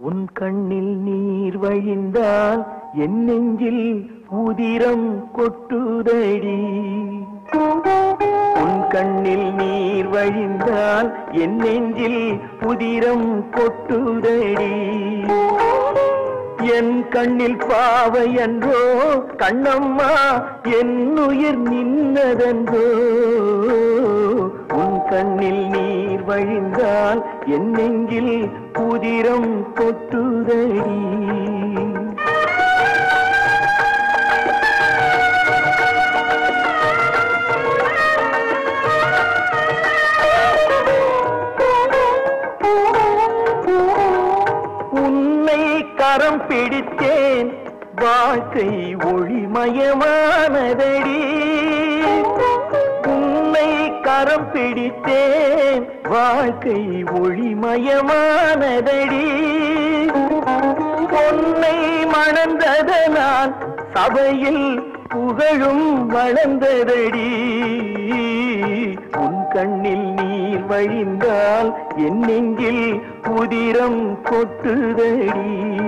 உன் கண்ணில் நீர் வழிந்தால் என் நெஞ்சில் உதிரம் கொட்டுதடி உன் கண்ணில் நீர் வழிந்தால் என் நெஞ்சில் உதிரம் கொட்டுதடி என் கண்ணில் பாவை என்றோ கண்ணம்மா என் உயிர் நின்னதென்றோ உன் கண்ணில் நீர் வழிந்தால் என் நெஞ்சில் புதிரம் கொட்டுதடி உன்னை கரம் பிடித்தேன் வாழ்க்கை ஒளிமயமானதடி உன்னை கரம் பிடித்தேன் வாழ்க்கை ஒளிமயமானதடி பொன்னை மணந்ததனால் சபையில் புகழும் வளர்ந்ததடி உன் கண்ணில் நீர் வழிந்தால் என் நெஞ்சில் புதிரம் கொட்டுதடி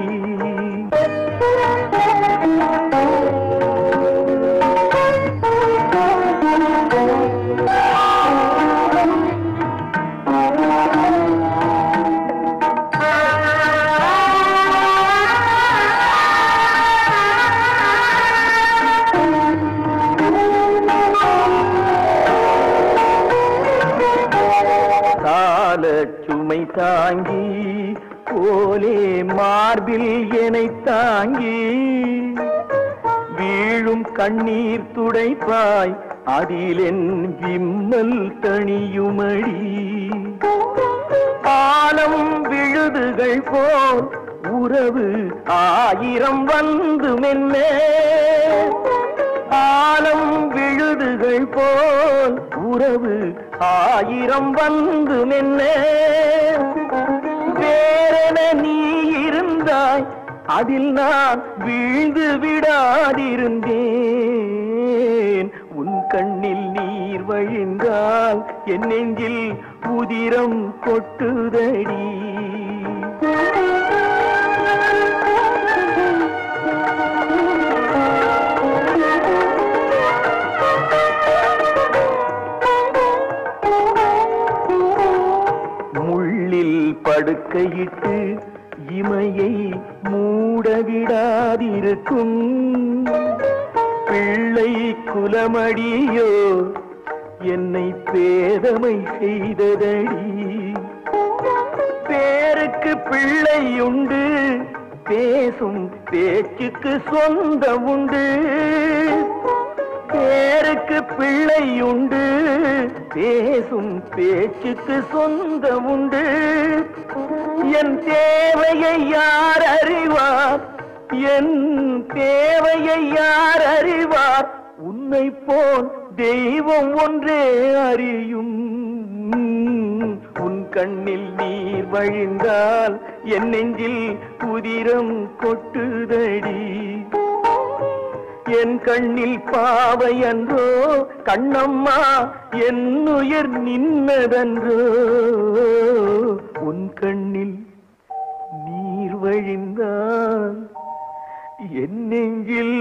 கால சுமை தாங்கி போலே மார்பில் என்னை தாங்கி வீழும் கண்ணீர் துடைப்பாய் அதிலென் விம்மல் தணியுமடி ஆலம் விழுதுகள் போல் உறவு ஆயிரம் வந்து மென்ன ஆலம் விழுதுகள் போல் உறவு ஆயிரம் வந்து மென்ன வேறென நீ இருந்தாய் அதில் நான் வீழ்ந்து விடாதிருந்தேன் உன் கண்ணில் நீர் வழிந்தால் என் நெஞ்சில் உதிரம் கொட்டுதடி முள்ளில் படுக்கையிட்டு இமையை மூடவிடாதிருக்கும் பிள்ளை குலமடியோ என்னை பேதமை செய்ததடி பேருக்கு பிள்ளை உண்டு பேசும் பேச்சுக்கு சொந்தம் உண்டு பேருக்கு பிள்ளை உண்டு பேசும் பேச்சுக்கு சொந்தம் உண்டு என் தேவையை யார் அறிவார் என் தேவையை யார் அறிவார் உன்னை போல் தெய்வம் ஒன்றே அறியும் உன் கண்ணில் நீர் வழிந்தால் என் நெஞ்சில் புதிரம் கொட்டுதடி என் கண்ணில் பாவை அன்றோ கண்ணம்மா என் உயிர் நின்னதன்றோ உன் கண்ணில் நீர் வழிந்தான் என் நெஞ்சில்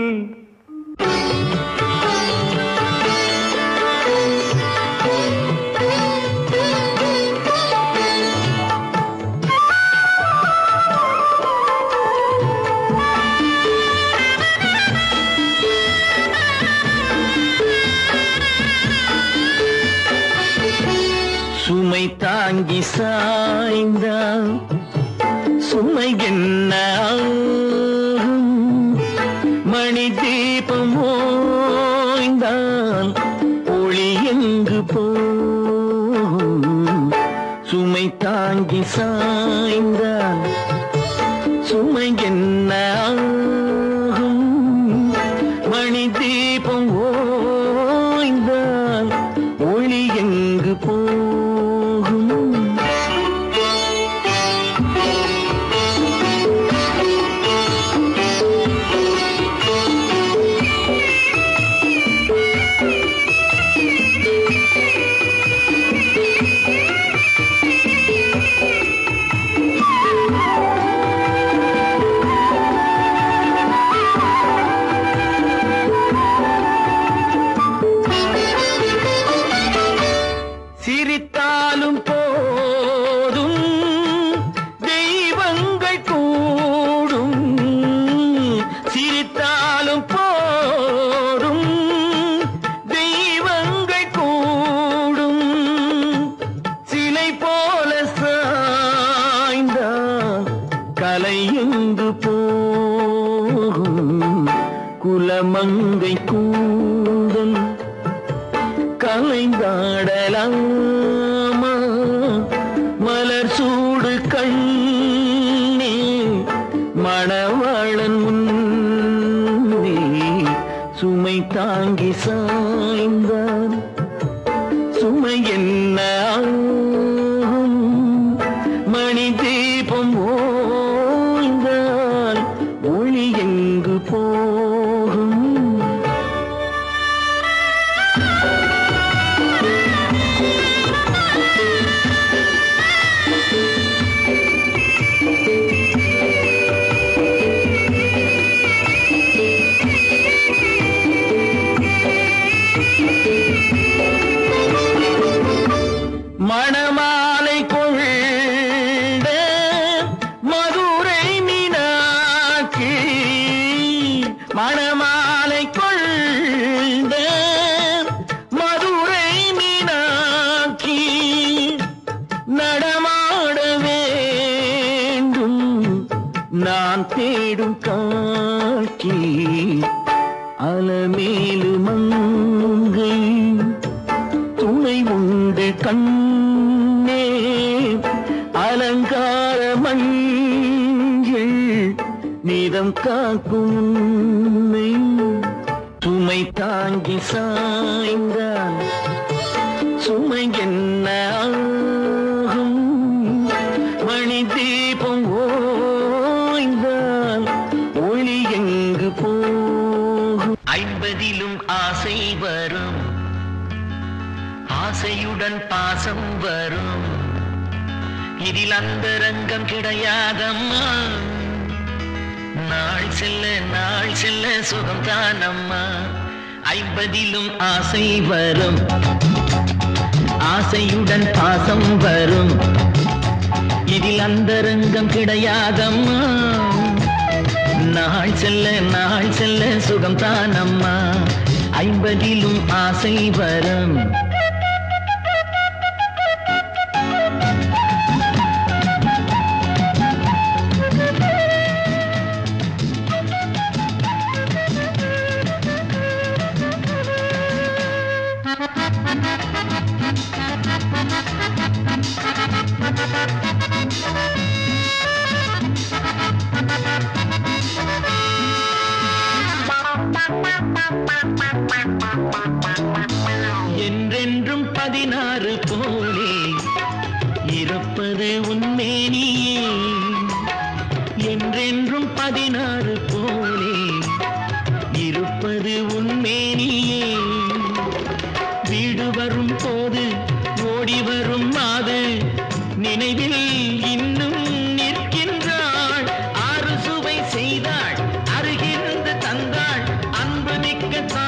சுமை தாங்கி சாய்ந்தால் சுமை என்ன ஆகும்? மணி தீபம் ஓய்ந்தால் ஒளி எங்கு போகும் சுமை தாங்கி சாய்ந்தால் சுமை என்ன ஆகும்? மணி தீபம் ஓய்ந்தால் ஒளி எங்கு போகும் கலை எங்கு போகும் குலமங்கை கூந்தல் கலைந்தாடலாமா மலர் சூடு கண்ணே மணவாளன் முன்னே சுமை தாங்கி சாய்ந்தான் சுமை என்ன ஆகும்? மணி தீபம் ஓய்ந்தால் ஒளி எங்கு போகும் மணமாலை கொண்ட மதுரை மீனாட்சி மணமாலை கொண்ட மதுரை மீனாட்சி நடமாட வேண்டும் நான் தேடும் காட்சி அலமேலு மங்கை துணை உண்டு கண்ணே அலங்கார மஞ்சள் நீதம் காக்கும் உன்னை சுமை தாங்கி சாய்ந்தால் சுமை என்ன ஆகும் மணி தீபம் ஓய்ந்தால் ஒளி எங்கு போகும் ஐம்பதிலும் ஆசை வரும் ஆசையுடன் பாசம் வரும் இதில் அந்த ரங்கம் கிடையாதம்மா நாள் செல்ல நாள் செல்ல சுகம் தானம்மா ஐம்பதிலும் ஆசை வரும் ஆசையுடன் பாசம் வரும் இதில் அந்த ரங்கம் கிடையாதம்மா நாள் செல்ல நாள் செல்ல சுகம் தானம்மா ஐம்பதிலும் ஆசை வரும் என்றென்றும் பதினாறு போலே இருப்பது உன்மேனியே என்றென்றும் பதினாறு போலே இருப்பது உன்மேனியே வீடு வரும் போது ஓடி வரும் மாது நினைவில் இன்னும் நிற்கின்றாள் ஆறு சுவை செய்தாள் அருகிருந்து தந்தாள் அன்பு மிக்க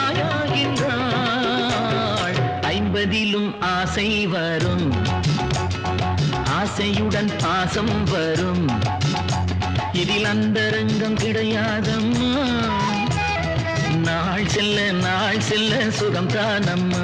தாயாகின்றாள் ஐம்பதிலும் ஆசை வரும் ஆசையுடன் பாசம் வரும் இதில் அந்தரங்கம் கிடையாதம்மா நாள் செல்ல நாள் செல்ல சுகம் தானம்மா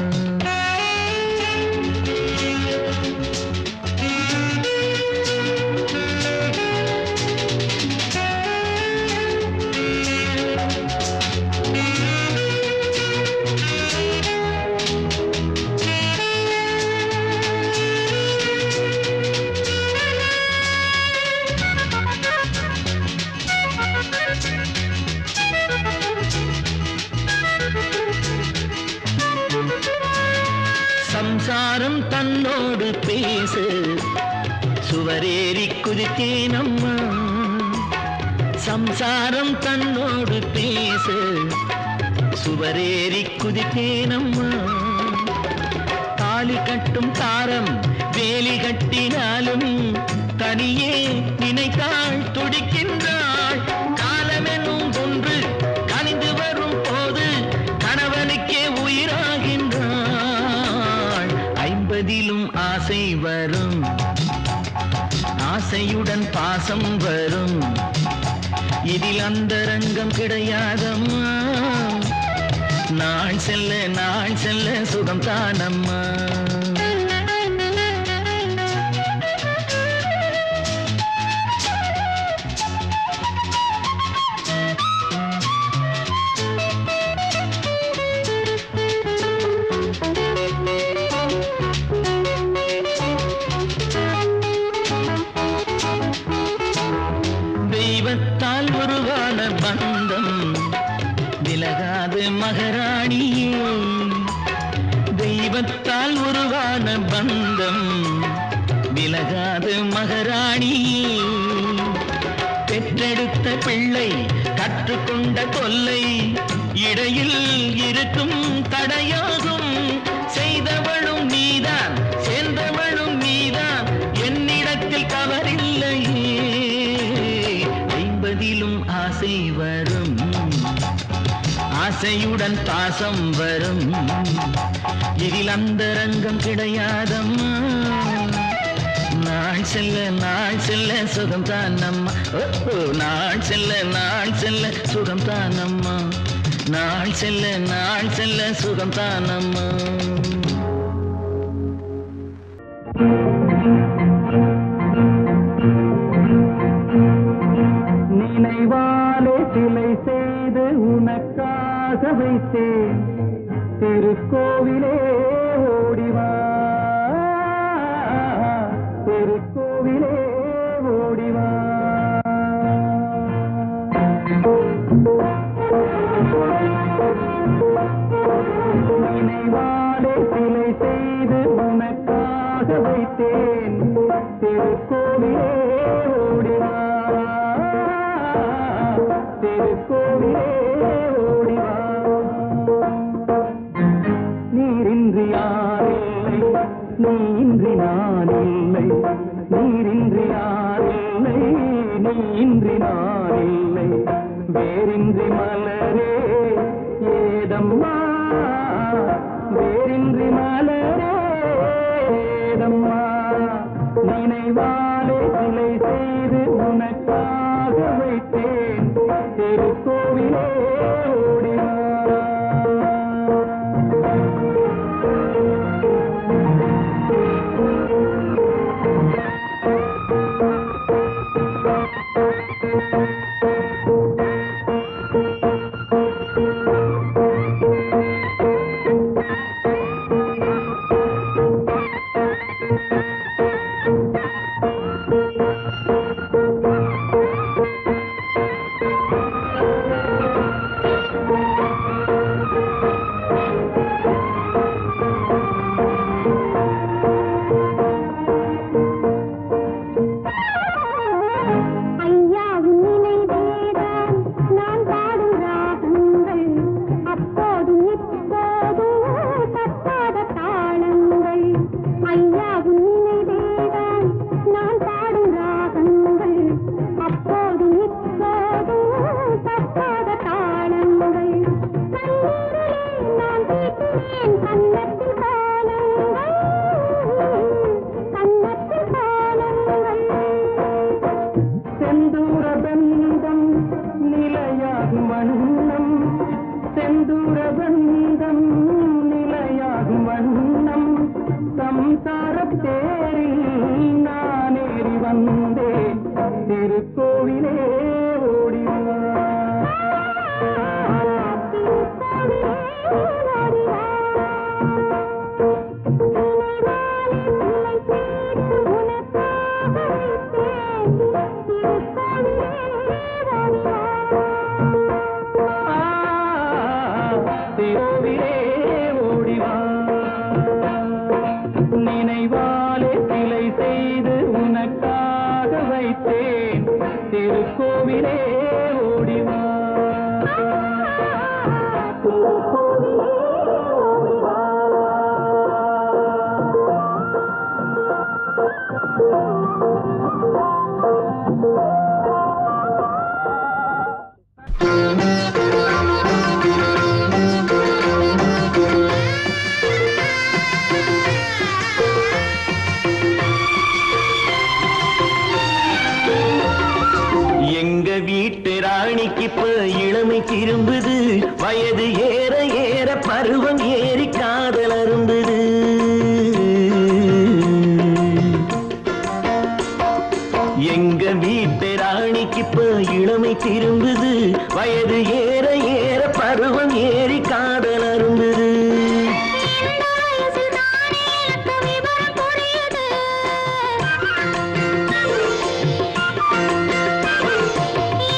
சம்சாரம் தன்னோடு பேசு சுவரேறி குதித்தேன் அம்மா சம்சாரம் தன்னோடு பேசு சுவரேறி குதித்தேன் அம்மா தாலி கட்டும் தாரம் வேலி கட்டினாலும் தனியே நினைத்தாள் துடிக்கின்றாள் காலமெனும் ஒன்று கனிந்து வரும் போது கணவனுக்கே உயிராகின்றாள் ஐம்பதிலும் ஆசை வரும் ஆசையுடன் பாசம் வரும் இதில் அந்தரங்கம் கிடையாதம்மா நாள் செல்ல நாள் செல்ல சுகம் தானம்மா தெய்வத்தால் உருவான பந்தம் விலகாது மகராணியே தெய்வத்தால் உருவான பந்தம் விலகாது மகராணியே பெற்றெடுத்த பிள்ளை கற்றுக்கொண்ட தொல்லை இடையில் இருக்கும் தடையாகும் செய்தவளும் நீதான் சேர்ந்தவளும் நீதான் என்னிடத்தில் தவறில்லையே ஐம்பதிலும் ஆசை வரும் ஆசையுடன் பாசம் வரும் இதில் அந்த ரங்கம் கிடையாதம்மா நாள் செல்ல நாள் செல்ல சுகம் தானம்மா ஓ நாள் செல்ல நாள் செல்ல சுகம் தானம்மா நாள் செல்ல நாள் செல்ல சுகம் தானம்மா நினைவாலே சிலை செய்து உனக்காக வைத்தேன் திருக்கோவிலே ஓடிவா திருக்கோவிலே ஓடிவா நினைவாலே சிலை செய்து உனக்காக வைத்தேன் திருக்கோவிலே ஓடிவா திருக்கோவிலே ஓடிவா நீரின்றி யாரில்லை நீன்றி நான் இல்லை நீரின்றி யாரில்லை நீன்றி நான் இல்லை வேரின்றி மலரே ஏதம்மா வேரின்றி மலரே ஏதம்மா நினைவாலே சிலை செய்து உனக்காக வைத்தேன் திருக்கோவிலே ஓடிவா ஐயா உன் நினைவேதான் நான் பாடும் ராகங்கள் அப்போதும் இப்போதும் தப்பாத தாளங்கள் ஐயா உன் நினைவேதான் நான் பாடும் ராகங்கள் அப்போதும் இப்போதும் தப்பாத தாளங்கள் கண்ணீரிலே நான் தீட்டினேன் கன்னத்தில் காலங்கள் கன்னத்தில் காலங்கள் செந்தூர பந்தம் நிலையாகும் வண்ணம் செந்தூர பந்தம் நிலையாகும் வண்ணம் சம்சார தேரில் நான் ஏறி வந்தேன் திருக்கோவிலே ஓடிவா திருவிலே ஓடிவா நினைவாலே சிலை செய்து உனக்காக வைத்தேன் திருக்கோவிலே ஓடிவா எங்க வீட்டு ராணிக்கு இப்ப இளமை திரும்புது வயது ஏற ஏற பருவம் ஏறி காதல் அரும்புது எங்க வீட்டு ராணிக்கு இப்ப இளமை திரும்புது வயது ஏற ஏற பருவம் ஏறி காதல் அரும்புது புரியுது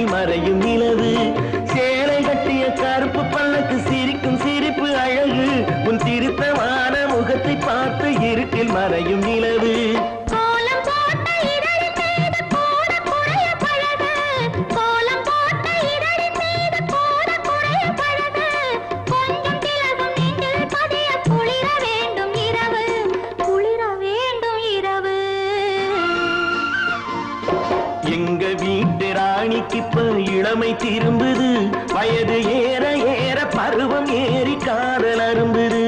இருட்டில் மறையும் நிலவு சேலை கட்டிய கருப்பு பல்லக்கு சிரிக்கும் சிரிப்பு அழகு உன் திருத்தமான முகத்தை பார்த்து இருட்டில் மறையும் நிலவு கோலம் போட்ட இதழின் மீது கூட குறைய பழகு கோலம் போட்ட இதழின் மீது கூட குறைய பழகு கொஞ்சம் திலகம் நெஞ்சில் பதிய குளிர வேண்டும் இரவு குளிர வேண்டும் இரவு எங்க வீட்டு ராணிக்கு இப்ப இளமை திரும்புது வயது ஏற ஏற பருவம் ஏறி காதல் அரும்புது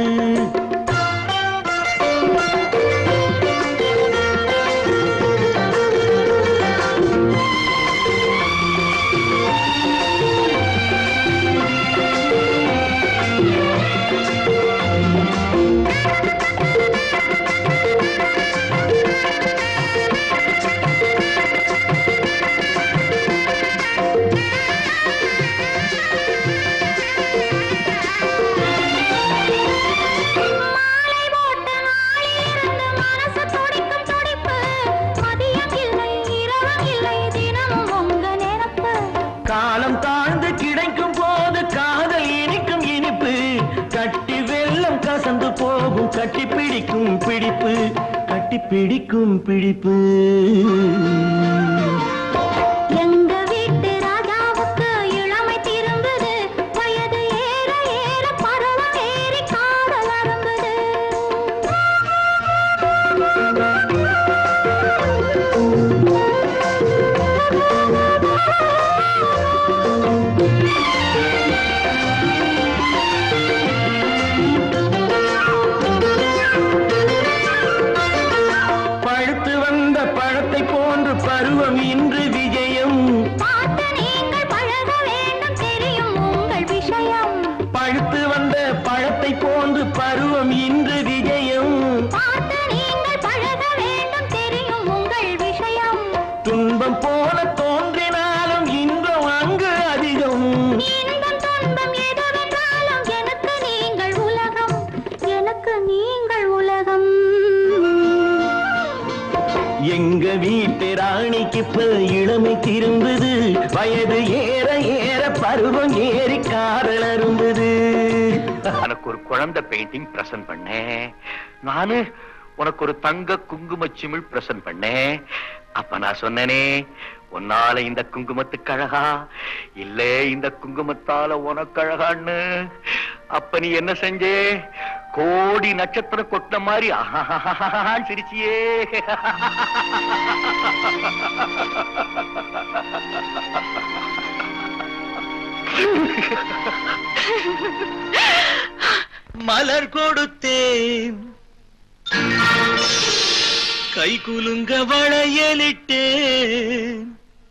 மாலை போட்ட நாளிலிருந்து மனசு துடிக்கும் துடிப்பு மதியம் இல்லை இரவும் இல்லை தினமும் உங்க நினப்பு காலம் தாழ்ந்து கிடைக்கும் போது காதல் இனிக்கும் இனிப்பு கட்டி வெள்ளம் கசந்து போகும் கட்டி பிடிக்கும் பிடிப்பு கட்டி பிடிக்கும் பிடிப்பு எங்க வீட்டு ராஜாவுக்கு இளமை திரும்புது வயது ஏற ஏற பருவம் ஏறி காதல் அரும்புது பழுத்து வந்த பழத்தை போன்று பருவம் இன்று விஜயம் பார்த்து நீங்கள் பழக வேண்டும் தெரியும் உங்கள் விஷயம் பழுத்து வந்த பழத்தை போன்று பருவம் இன்று விஜயம் பார்த்து நீங்கள் பழக வேண்டும் தெரியும் உங்கள் விஷயம் துன்பம் போல தோன்றினாலும் இன்பம் அங்கு அதிகம் இன்பம் துன்பம் எதுவென்றாலும் எனக்கு நீங்கள் உலகம் எனக்கு நீங்கள் உலகம் எங்க வீட்டு ராணிக்கு இப்ப இளமை திரும்புது வயது ஏற ஏற பருவம் ஏறி காதல் அரும்புது உனக்கு ஒரு குழந்தை பெயிண்டிங் பிரசன்ட் பண்ணேன் நானு உனக்கு ஒரு தங்க குங்கும சிமிழ் பிரசன்ட் பண்ணேன் அப்ப நான் சொன்னனே உன்னால இந்த குங்குமத்துக்கு அழகா இல்ல இந்த குங்குமத்தால உனக்கு அழகான்னு அப்ப நீ என்ன செஞ்சே கோடி நட்சத்திரம் கொட்ட மாதிரி ஆஹா சிரிச்சியே மலர் கொடுத்தேன் கை குலுங்க வளையலிட்டேன்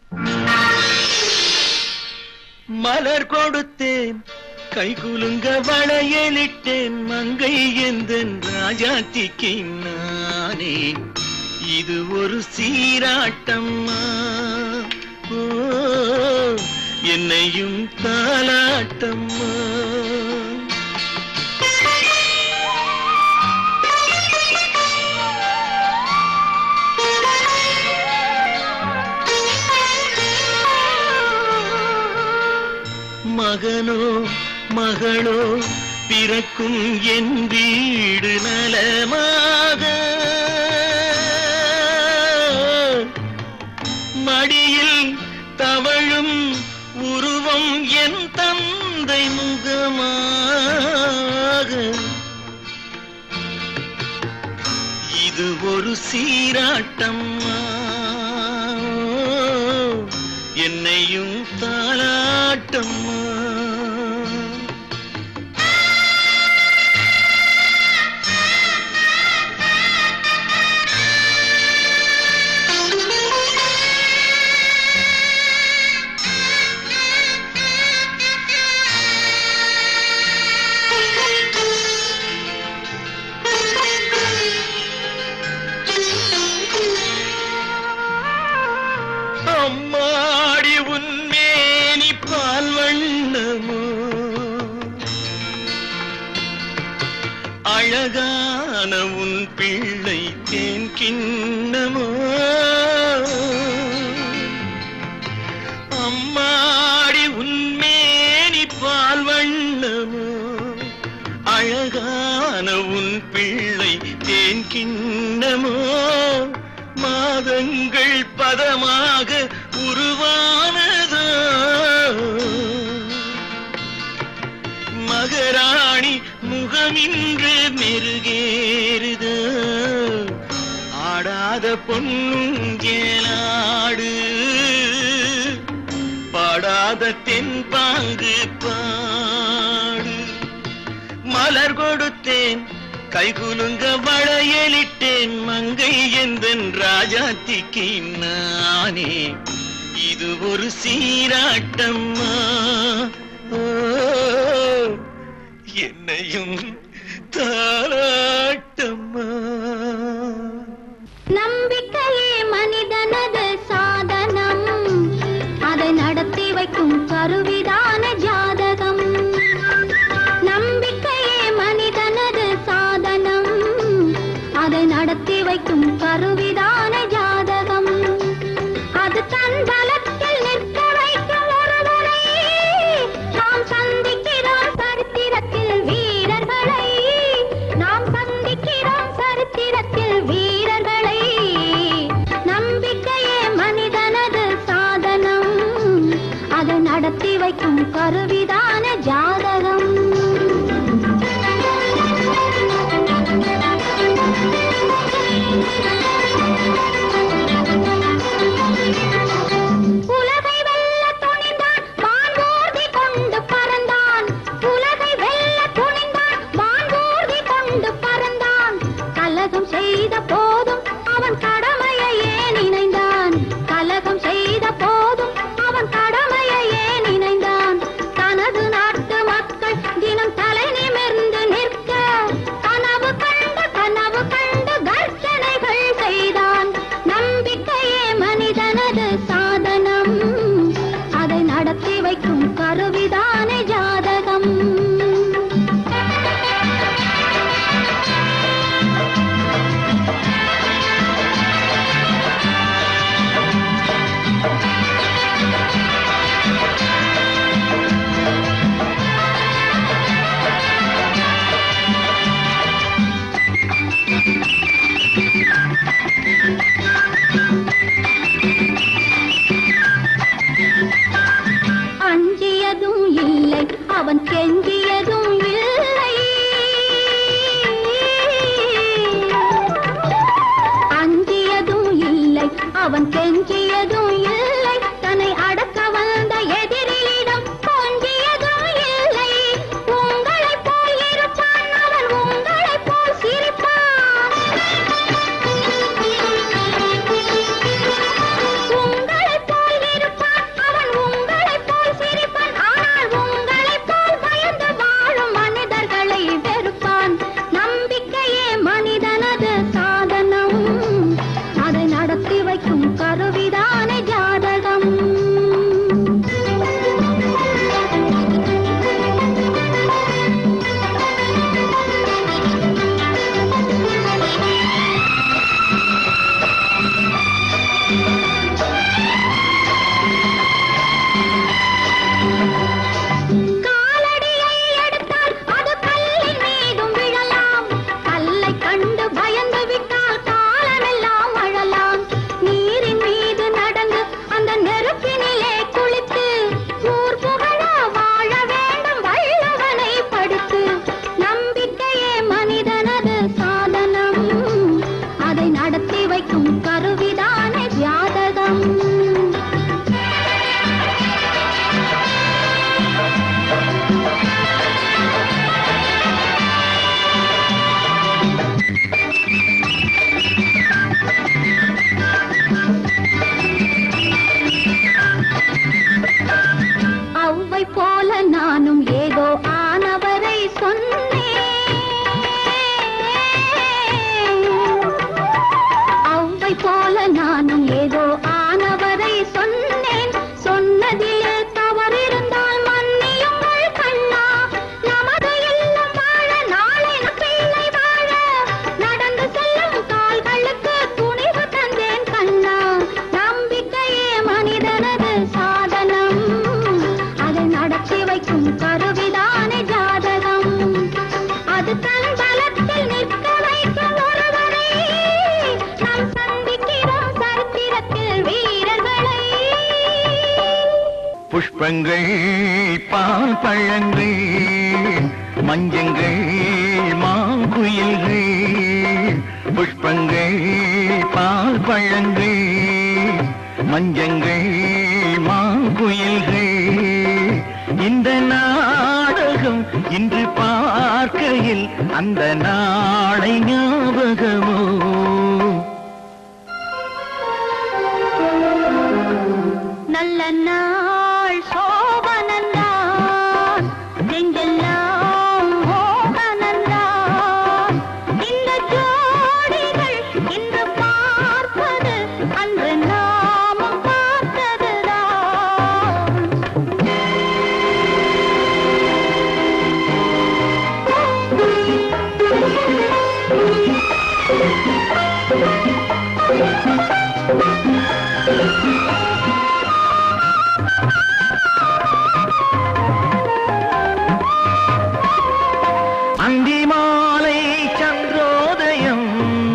மலர் கொடுத்தேன் கை குலுங்க வளையலிட்டேன் மங்கை எந்தன் ராஜாத்திக்கு நானே இது ஒரு சீராட்டம்மா ஓ, என்னையும் தாலாட்டம்மா மகனோ மகளோ பிறக்கும் என் வீடு நலமாக மடியில் தவழும் உருவம் என் தந்தை முகமாக இது ஒரு சீராட்டம்மா என்னையும் தாளாட்டம்மா அம்மாடி உன்மேனி பால் வண்ணமோ அழகான உன் பிள்ளை தேன் கிண்ணமோ அம்மா கிண்ணமோ மாதங்கள் பதமாக உருவானதோ மகராணி முகமின்று மெருகேறுது ஆடாத பொன்னுஞ்சேலாடு பாடாத தென்பாங்கு பாடு மலர் கொடுத்தேன் கைகுலுங்க வளையலிட்டேன் மங்கை எந்தன் ராஜாத்திக்கு நானே இது ஒரு சீராட்டம்மா ஓ, என்னையும் தாராட்டம்மா நம்பிக்கையே மனிதனது சாதனம் அதை நடத்தி வைக்கும் கருவிதான ஜாதகம் நம்பிக்கையே மனிதனது சாதனம் அதை நடத்தி வைக்கும் கருவிதான ஜாதகம் அது தன் பலத்தில் நிற்க வைக்கும் ஒருவரை நாம் சந்திக்கிறோம் சரித்திரத்தில் வீரர்களை நாம் சந்திக்கிறோம் சரித்திரத்தில் வீரர்களை நம்பிக்கையே மனிதனது சாதனம் அதை நடத்தி வைக்கும் கருவிதான ஜாதகம் உலகை வெல்ல துணிந்தான் வான்கூர்தி கொண்டு பறந்தான் உலகை வெல்ல துணிந்தான் வான்கூர்தி கொண்டு பறந்தான் கலகம் செய்த போதும் அவன் கடமையையே நினைந்தான் கலகம் செய்த போதும் அவன் கடமையையே நினைந்தான் தனது நாட்டு மக்கள் தினம் தலை நிமிர்ந்து நிற்க கனவு கண்டு கனவு கண்டு கர்ஜனைகள் செய்தான் நம்பிக்கையே மனிதனது சாதனம் அதை நடத்தி வைக்கும் கருவிதானே ஜாதகம் அஞ்சியதும் இல்லை அவன் கெஞ்சியதும் இல்லை அஞ்சியதும் இல்லை அவன் கெஞ்சியதும் இல்லை தன்னை அடக்க வந்த எதிரியிடம் கொஞ்சியதும் இல்லை உங்களைப் போல் இருப்பான் அவன் உங்களைப் போல் சிரிப்பான் உங்களைப் போல் இருப்பான் அவன் உங்களைப் போல் சிரிப்பான் ஆனால் உங்களைப் போல் பயந்து வாழும் மனிதர்களை வெறுப்பான் நம்பிக்கையே மனிதனது சாதனம் அதை நடத்தி வைக்கும் கருவிதான ஜாதகம் காலடியை எடுத்தால் அது கல்லின் மீதும் விழலாம் கல்லை கண்டு பயந்து விட்டால் காலமெல்லாம் அழலாம் நீரின் மீது நடந்து அந்த நெருப்பினிலே குளித்து ஊர் புகழ வாழ வேண்டும் வல்லவனை படித்து நம்பிக்கையே மனிதனது சாதனம் அதை நடத்தி வைக்கும் கருவிதான ஜாதகம் அவ்வை போல நானும் ஏதோ ஆனவரை சொன்னேன் அவ்வை போல நானும் ஏதோ ஆனவரை சொன்னேன் சொன்னதிலே தவறிருந்தால் மன்னியுங்கள் கண்ணா நமது இல்லம் வாழ நாளை நம் பிள்ளை வாழ நடந்து செல்லும் கால்களுக்கு துணிவு தந்தேன் கண்ணா நம்பிக்கையே மனிதனது சாதனம் அதை நடத்தி புஷ்பங்கள் பால் பழங்கள் மஞ்சங்கள் மாங்குயில்கள் புஷ்பங்கள் பால் பழங்கள் மஞ்சங்கள் மாங்குயில்கள் இந்த நாடகம் இன்று பார்க்கையில் அந்த நாளை ஞாபகமோ நல்ல நாள் சோபனந்தான் நெஞ்செல்லாம் மோகனந்தான் இந்த ஜோடிகள் இன்று பார்ப்பது அன்று நாமும் பார்த்ததுதான் அந்தி மாலை சந்திரோதயம்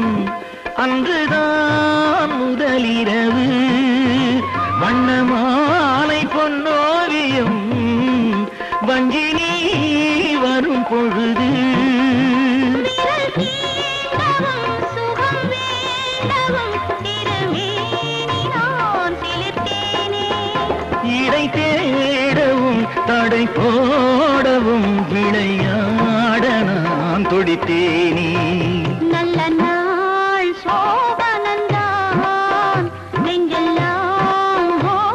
அன்றுதான் முதலிரவு வண்ண மாலை பொன்னோவியம் வஞ்சினி வரும் பொழுது விரல் தீண்டவும் சுகம் வேண்டவும் திருமேனி நான் சிலிர்த்தேனே இடை தேடவும் தடை போடவும் விளையாட நான் துடித்தேனே நல்ல நாள் சோபனந்தான் நெஞ்செல்லாம்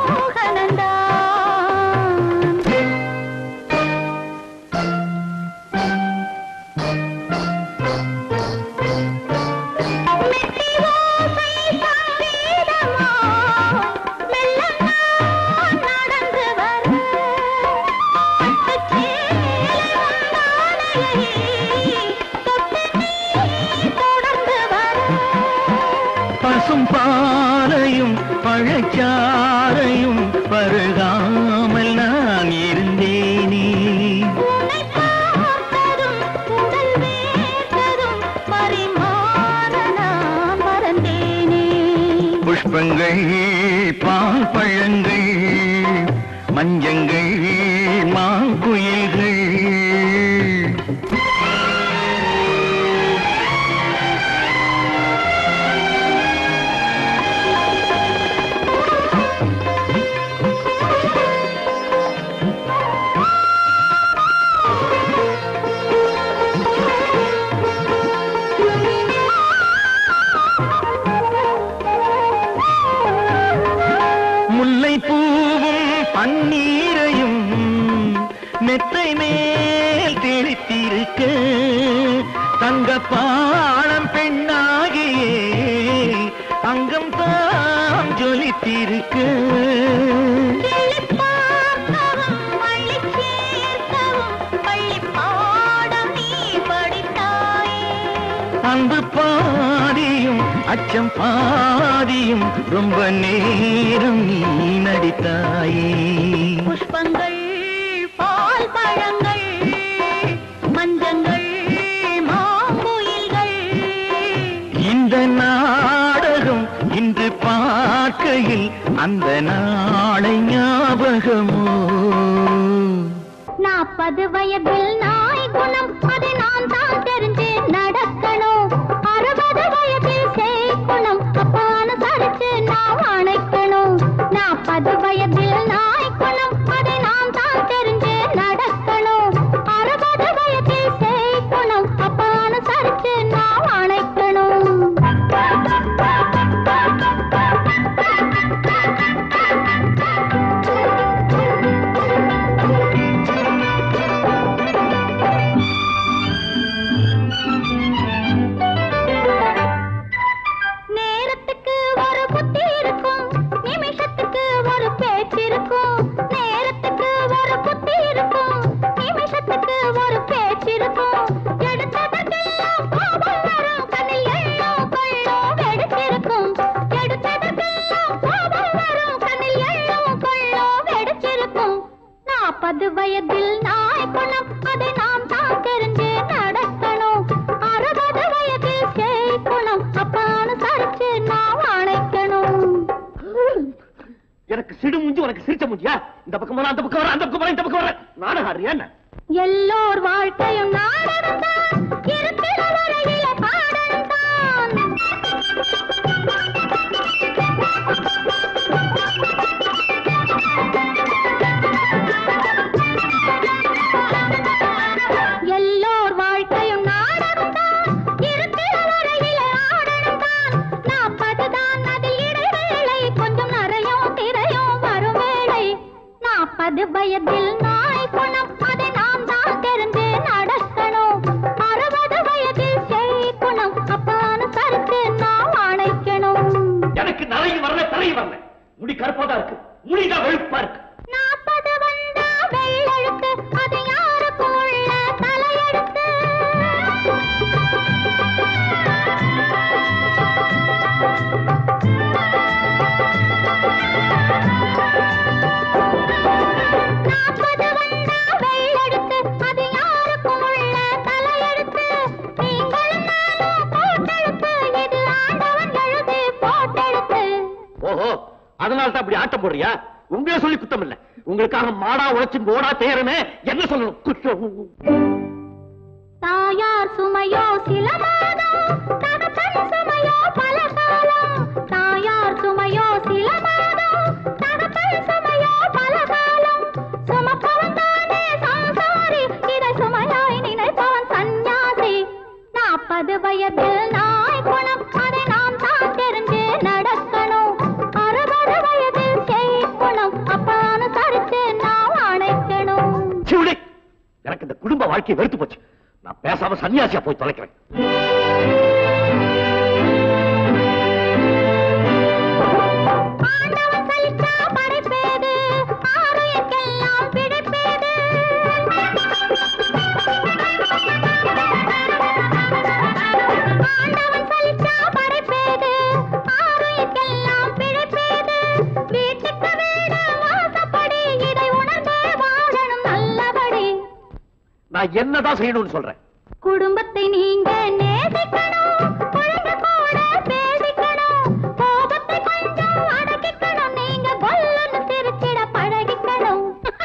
மோகனந்தான் மெட்டி ஓசை சங்கீதமாய் மெல்ல நான் நடந்து வர பட்டுச் சேலை உன்னாடையை தொட்டு நீ தொடர்ந்து வர பசும் பாலையும் பழச்சாரையும் பருகாமல் நான் இருந்தேனே உன்னை பார்த்ததும் உடல் வேர்த்ததும் பரிமாற நான் மறந்தேனே புஷ்பங்கள் பால் பழங்கள் மஞ்சங்கள் மாங்குயில்கள் முல்லை பூவும் பன்னீரையும் மெத்தை மேல் தெளித்திருக்க தங்க பாலம் பெண்ணாகியே அங்கம் தான் ஜொலித்திருக்க கிள்ளிப் பார்க்கவும், அள்ளிச் சேர்க்கவும், பள்ளிப் பாடம் நீ படித்தாயே. அன்பு பாதியும் அச்சம் பாதியும் ரொம்ப நேரம் நீ நடித்தாயே புஷ்பங்கள் பால் பழங்கள் மஞ்சங்கள் மாங்குயில்கள் இந்த நாடகம் இன்று பார்க்கையில் அந்த நாளை ஞாபகமோ நாற்பது வயதில் நாய் குணம் அது நான் தான் தெரிஞ்சு நடக்கணும் அறுபது வயதில் சேய் குணம் அப்பான சரிச்சு நான் அணைக்கணும் நாற்பது வயதில் நாய் குணம் அதை நான் தான் தெரிஞ்சு நடக்கணும் அறுபது வயதில் சேய் குணம் அப்பான சரிச்சு நான் அணைக்கணும் நேரத்துக்கு ஒரு புத்தி இருக்கும் நிமிஷத்துக்கு ஒரு பேச்சு இருக்கும் நேரத்துக்கு ஒரு புத்தி இருக்கும் நிமிஷத்துக்கு ஒரு பேச்சு இருக்கும் எடுத்ததற்கெல்லாம் கோபம் வரும் கண்ணில் எள்ளோ கொள்ளோ வெடிச்சிருக்கும் எடுத்ததற்கெல்லாம் கோபம் வரும் கண்ணில் எள்ளோ கொள்ளோ வெடிச்சிருக்கும் நாற்பது வயதில் நாய் குணம் அதை நாம் தான் தெரிஞ்சு நடக்கணும் அறுபது வயதில் சேய் குணம் அப்பான்னு சரிச்சு நாம் அணைக்கணும் எனக்கு சிடு மூஞ்சி உனக்கு சிரிச்ச மூஞ்சியா இந்த பக்கம் போற அந்த பக்கம் வர அந்த பக்கம் வர இந்த பக்கம் வர நானும் ஆடுறியா என்ன எல்லோர் வாழ்க்கையும் நாடகம்தான் இருக்கிற வரையில பாடம்தான் எல்லோர் வாழ்க்கையும் நாடகம்தான் இருக்கிற வரையில ஆடம்தான் நாற்பதுதான் அதில் இடைவேளை கொஞ்சம் நிறையும் திரையும் வரும் வேளை நாற்பது வயதில் நாய் குணம் அதை நாம் தான் தெரிந்து நடக்கணும் அறுபது வயதில் செய் குணம் அப்ப அனுசரித்து நாம் அணைக்கணும் எனக்கு நரையும் வரல தலையும் வரல முடி கருப்பாதான் இருக்கு முடிதான் வெளுப்பா இருக்கு நாற்பது வந்தா வெள்ளெழுத்து அது யாருக்கும் உள்ள தலையெழுத்து நாற்பது வந்தா வெள்ளெழுத்து அது யாருக்கும் உள்ள தலையெழுத்து நீங்களும் நானும் போட்டெழுத்து இது ஆண்டவன் எழுதி போட்டெழுத்து ஓஹோ அதனால தான் அப்படி ஆட்டம் போடுறியா உங்களே சொல்லி குத்தம் இல்ல உங்களுக்காக மாடா உழைச்சு ஓடா தேரமே என்ன சொல்லணும் குற்றம் தாயார் சுமையோ சில மாதம் தகப்பன் சுமையோ பல காலம் தாயார் சுமையோ சில மாதம் தகப்பன் சுமையோ பல காலம் சுமப்பவன் தானே சம்சாரி இதை சுமையாய் நினைப்பவன் சந்நியாசி நாற்பது வயதில் நாய் குணம் அதை நாம் தான் தெரிஞ்சு நடக்கணும் அறுபது வயதில் செய் குணம் அப்ப அனுசரித்து நாம் அணைக்கணும் சிவுடி எனக்கு இந்த குடும்ப வாழ்க்கை வெறுத்து போச்சு நான் பேசாம சன்னியாசியா போய் தொலைக்கிறேன் ஆண்டவன் சலிச்சா படைப்பேது ஆறுயர்க்கெல்லாம் பிடிப்பேது ஆண்டவன் சலிச்சா படைப்பேது ஆறுயர்க்கெல்லாம் பிடிப்பேது வீட்டுக்கு வீடு வாசப்படி இதை உணர்ந்தே வாழணும் நல்லபடி நான் என்னதான் செய்யணும்னு சொல்றேன் குடும்பத்தை நீங்க நேசிக்கணும் குழந்தை கூட பேசிக்கணும் கோபத்தை கொஞ்சம் அடக்கிக்கணும் நீங்க கொல்லன்னு சிரிச்சிட பழகிக்கணும்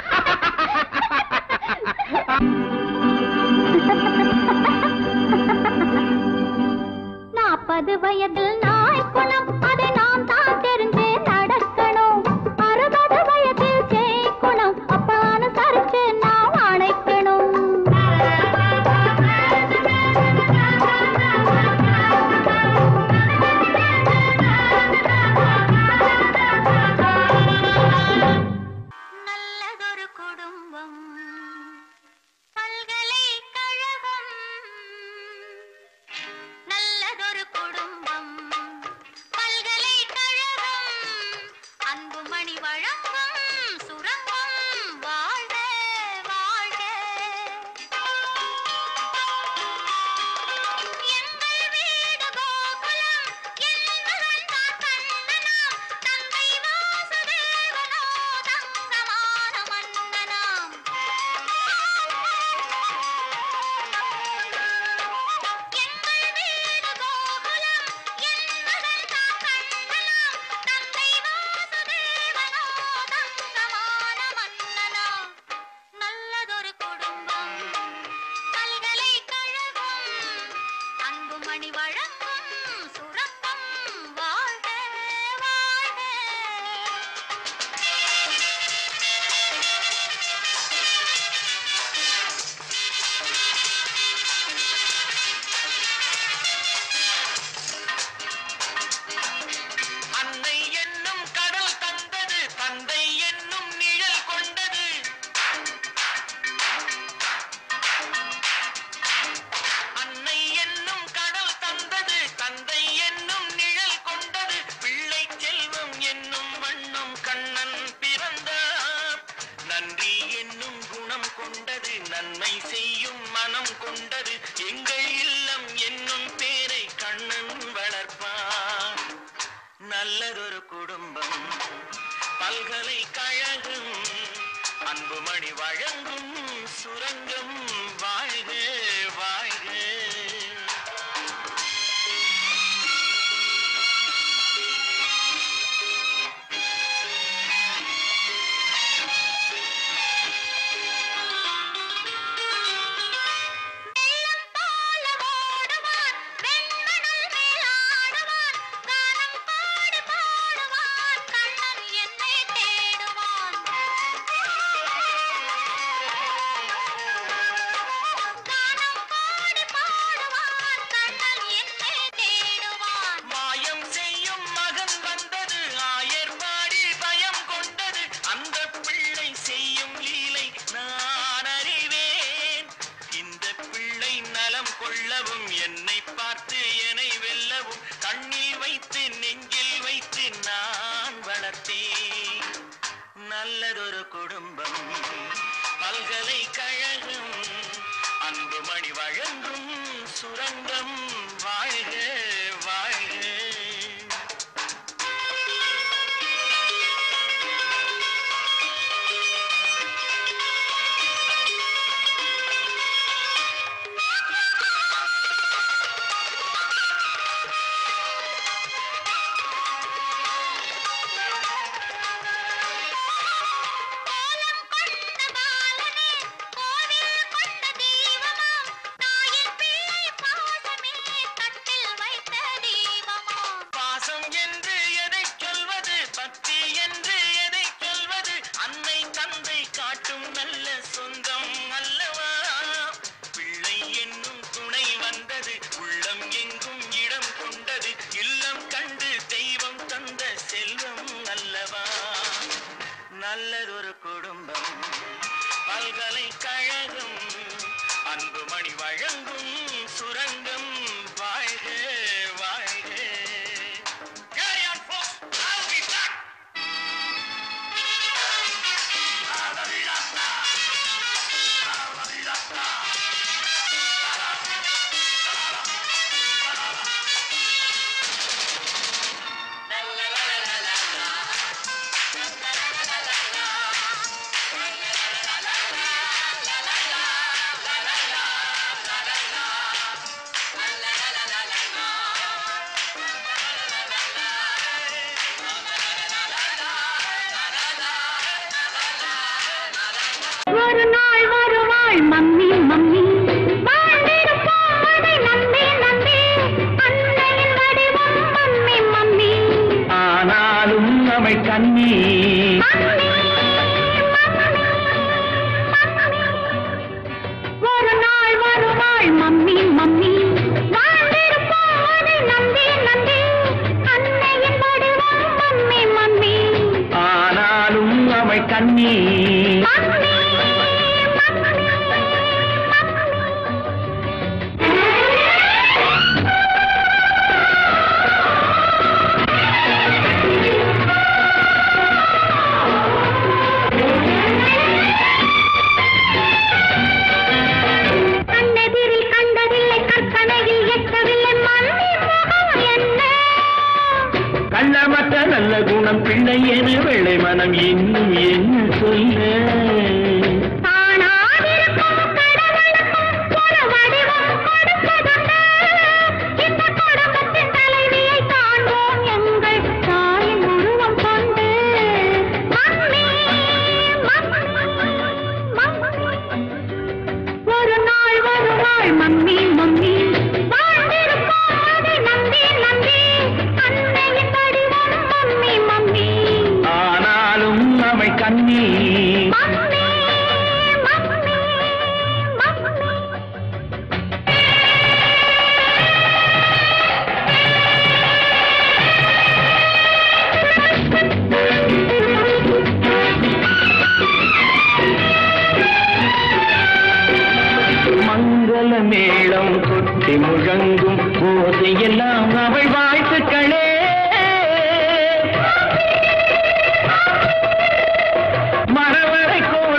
நாற்பது வயதில் நாய் குணம் அதை நாம் தான் தெரிஞ்சு நடக்கணும் அறுபது வயதில் செய் குணம் அப்ப அனுசரிச்சு நாம் அணைக்கணும் நல்லதொரு குடும்பம் பல்கலைக்கழகம் நல்லதொரு குடும்பம் பல்கலைக்கழகம் அன்புமணி வழங்கும் சுரங்கம் வாழ்க வாழ்க எங்கள் வீடு கோகுலம் என் மகன் தான் கண்ணனாம் தந்தை வாசுதேவனோ தங்கமான மன்னனாம் எங்கள் வீடு கோகுலம் என் மகன் தான் கண்ணனாம் தந்தை வாசுதேவனோ தங்கமான மன்னனாம் நல்லதொரு குடும்பம் பல்கலைக்கழகம் அன்புமணி வழங்கும் சுரப்பம் வாழ்க வாழ்க அன்னை என்னும் கடல் தந்தது தந்தை என்னும் நிழல் கொண்டது அன்னை என்னும் கடல் தந்தது தந்தை என்னும் நிழல் கொண்டது பிள்ளை செல்வம் என்னும் வண்ணம் கண்ணன் பிறந்தார் நன்றி என்னும் குணம் கொண்டது நன்மை செய்யும் மனம் கொண்டது எங்கள் இல்லம் என்னும் பேரை கண்ணன் வளர்ப்பார் நல்லதொரு குடும்பம் பல்கலைக்கழகம் அன்புமணி வழங்கும் சுரங்கம் வாழ்க வாழ்க கொள்ளவும் என்னை பார்த்து என்னை வெல்லவும் கண்ணில் வைத்து நெஞ்சில் வைத்து நான் வளர்த்தேன் நல்லதொரு குடும்பம் பல்கலைக்கழகம் அன்புமணி வழங்கும் சுரங்கம் வாழ்க வாழ்க கோலம் கொண்ட பாலனே கோவில் கொண்ட தெய்வமாம் தாயின் பிள்ளை பாசமே தட்டில் வைத்த தீபமாம் பாசம் என்று எதை சொல்வது பக்தி என்று எதை சொல்வது அன்னை தந்தை காட்டும் நல்ல சொந்தம் அல்லவா பிள்ளை என்னும் துணை வந்தது உள்ளம் எங்கும் இடம் கொண்டது இல்லம் கண்டு தெய்வம் தந்த செல்வம் அல்லவா நல்லதொரு குடும்பம் பல்கலைக்கழகம் அன்புமணி வழங்கும் சுரங்கம் வாழ்க வாழ்க Carry on, folks. I'll be back. ஒரு நாள் வருவாள் மம்மி மம்மி வாழ்ந்திருப்போம் அதை நம்பி நம்பி அன்னையின் வடிவம் மம்மி மம்மி ஆனாலும் அவை கண்ணி ஒரு நாள் வருவாள் மம்மி மம்மி வாழ்ந்திருப்போம் அதை நம்பி நம்பி அன்னையின் வடிவம் மம்மி மம்மி ஆனாலும் அவை கண்ணி மம்மி மம்மி கண்ணெதிரில் கண்டதில்லை கற்பனையில் எட்டவில்லை மம்மி முகம் என்ன கள்ளமற்ற நல்ல குணம் பிள்ளை என வெள்ளை மனம் இன்னும் என்ன சொல்ல காணாதிருக்கும் கடவுளுக்கும் ஒரு வடிவம் கொடுத்ததுண்டு. இந்த குடும்பத்தின் தலைவியை காண்போம் எங்கள் தாயின் உருவம் கொண்டு. Mummy, mummy, mummy. ஒரு நாள் வருவாள் மம்மி மம்மி வாழ்ந்திருப்போம் அதை நம்பி நம்பி அன்னையின் வடிவம் மம்மி மம்மி ஆனாலும் அவை கண்ணி மம்மி மம்மி மம்மி மங்கள மேளம் கொட்டி முழங்கும் போதையெல்லாம் அவள் வாழ்த்துக்களே மரவரை கோலம்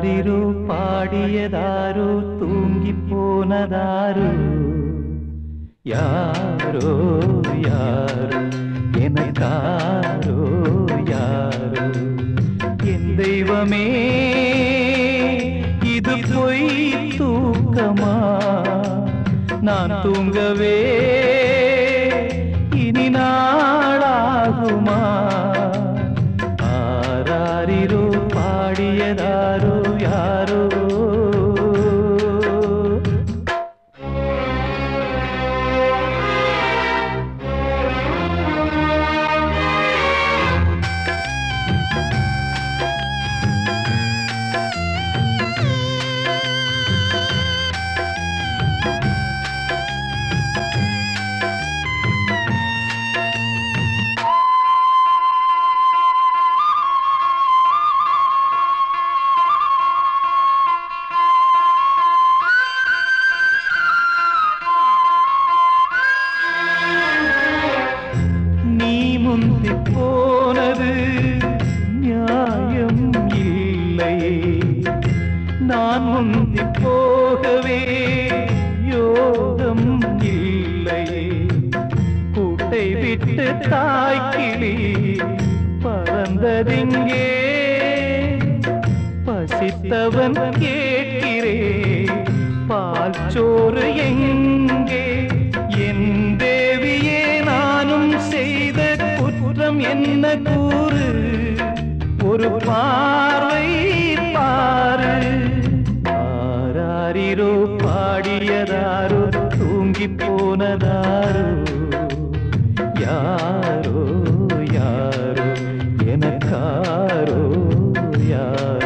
ஆராரிரோ பாடியதாரோ தூங்கி போனதாரோ யாரோ யாரோ எனக்காரோ யாரோ என் தெய்வமே இது பொய் தூக்கமா நான் தூங்கவே இனி நாளாகுமா ஆராரிரோ பாடியதாரோ யாரோ நீ முந்தி போனது நியாயம் இல்லையே நான் முந்தி போகவே யோகம் இல்லையே கூட்டை விட்டு தாய்க்கிளி பறந்ததிங்கே பசித்தவன் கேட்கிறே பால் சோறு எங்கே என் தேவியே நானும் செய்த குற்றம் என்ன கூறு ஒரு பார்வை பாரு ஆராரிரோ பாடியதாரோ தூங்கி போனதாரோ யாரோ யாரோ எனக்காரோ யாரோ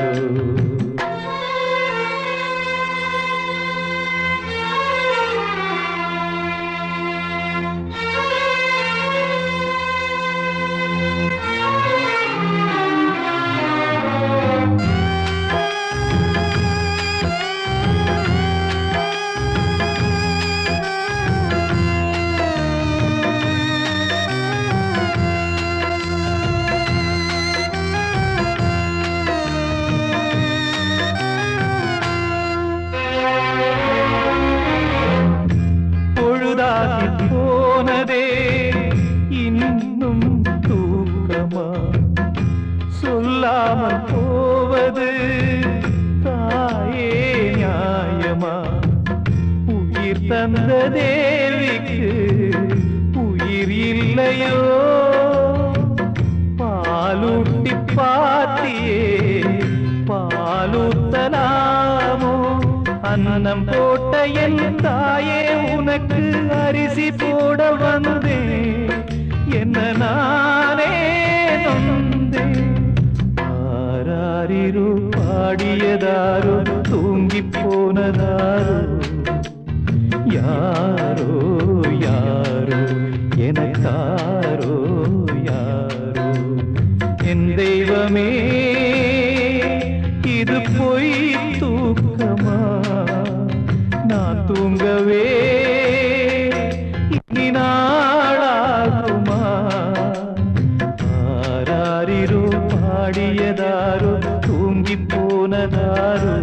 பொழுதாகி போனதே இன்னும் தூக்கமா சொல்லாமல் போவது தாயே நியாயமா உயிர் தந்த தேவிக்கு உயிர் இல்லையோ பாலூட்டி பாத்தியே பாலூத்தலாமோ அன்னம் போட்ட என் தாயே உனக்கு அரிசி போட வந்தேன் என்ன நானே நொந்தேன் ஆராரிரு பாடியதாரோ தூங்கி போனதாரோ யாரோ யாரோ எனக்காரோ யாரோ என் தெய்வமே இது பொய் தூக்கமா நான் தூங்கவே இனி நாளாகுமா ஆராரிரோ பாடியதாரோ தூங்கி போனதாரோ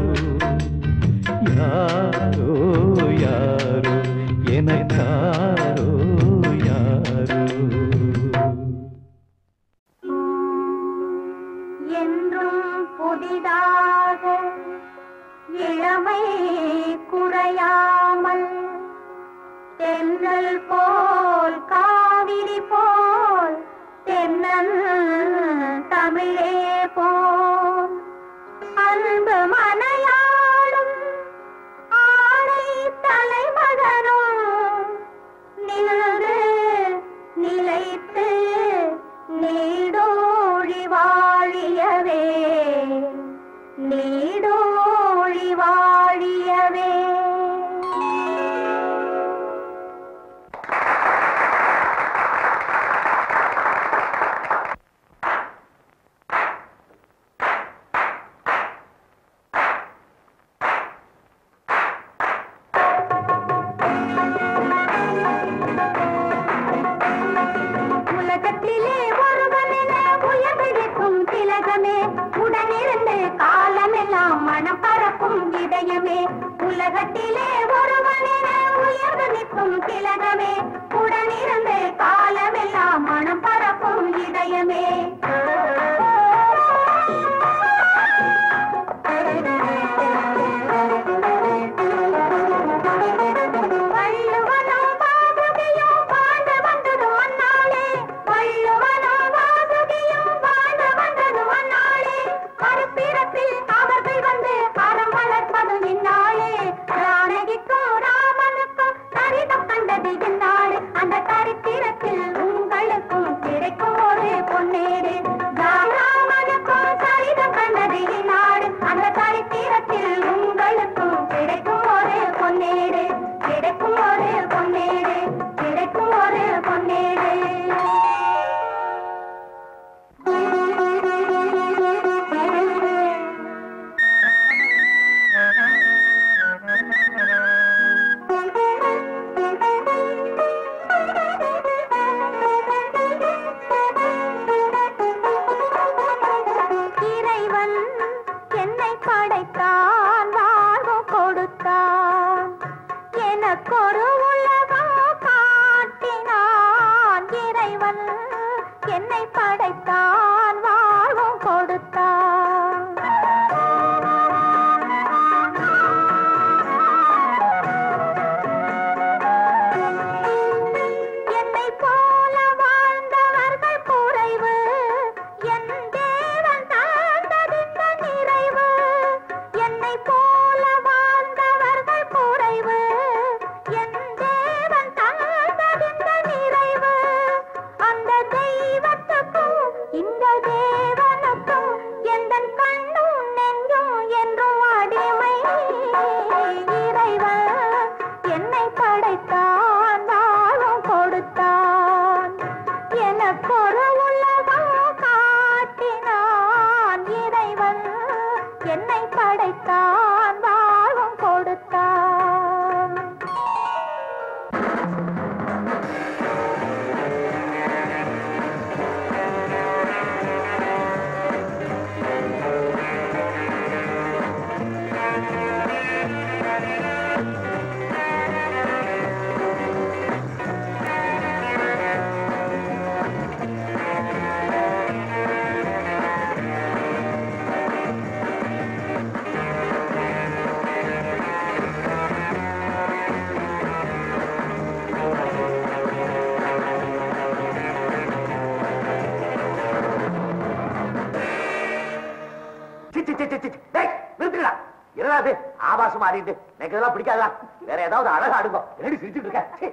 யாரோ யாரோ எனக்காரோ யாரோ என்றும் புதிதாக இளமை குறையாமல் தென்றல் போல் காவிரி போல் தென்னல் தமிழே போல் அன்பு மனையாளும் ஆடை தலைமகனும் நின்று நிலைத்து நீடோழி வாழியவே நீடோழி வாழியவே உலகத்திலே ஒருவனென உயர்ந்திருக்கும் திலகமே உடனிருந்து கால காலமெல்லாம் மனம் பறக்கும் இதயமே உலகத்திலே ஒருவனென உயர்ந்து நிற்கும் திலகமே உடனிருந்து காலமெல்லாம் மனம் பறக்கும் இதயமே வள்ளுவனும் வாசுகியும் வாழ்ந்து வந்தது அந்நாளே வள்ளுவனும் வாசுகியும் வாழ்ந்து வந்தது அந்நாளே மறுபிறப்பில் அவர்கள் வந்து அறம் வளர்ப்பது இந்நாளே ராணகிக்கும் ராமனுக்கும் சரிதம் கண்டது இந்நாள் அந்த சரித்திரத்தில் உங்களுக்கும் கிடைக்கும் ஒரு பொன்னேடு ராமனுக்கும் சரிதம் கண்டது இந்நாள் அந்த சரித்திரத்தில் உங்களுக்கும் கிடைக்கும் ஒரு பொன்னேடு கிடைக்கும் ஒரு பொன்னேடு கிடைக்கும் ஒரு பொன்னேடு இறைவன் என்னை படைத்தான் வாழ்வு கொடுத்தான் எனக்கொரு உலகம் காட்டினான் இறைவன் என்னை படைத்தான் வாழ்வு கொடுத்தான் என்னை போல வாழ்ந்தவர்கள் குறைவு என் தேவன் தந்ததிந்த நிறைவு என்னை போல வாழ்ந்தவர்கள் குறைவு என் தேவன் தந்ததிந்த நிறைவு அந்த தெய்வத்துக்கும் இந்த தேவனுக்கும் எந்த கண்ணும் நெஞ்சும் என்றும் அடிமை இறைவன் என்னை படைத்தான் வாழும் கொடுத்தான் எனக்கொரு உலகம் காட்டினான் இறைவன் என்னை படைத்தான் வாழும் கொடுத்தான் சி, சி, சி, சி, சி. டேய், நிறுத்துங்கடா. என்னடா இது? ஆபாசமா ஆடிட்டு எனக்கு இதெல்லாம் பிடிக்காதா வேற ஏதாவது அழகா ஆடுங்க என்னடி சிரிச்சுட்டு இருக்க சி.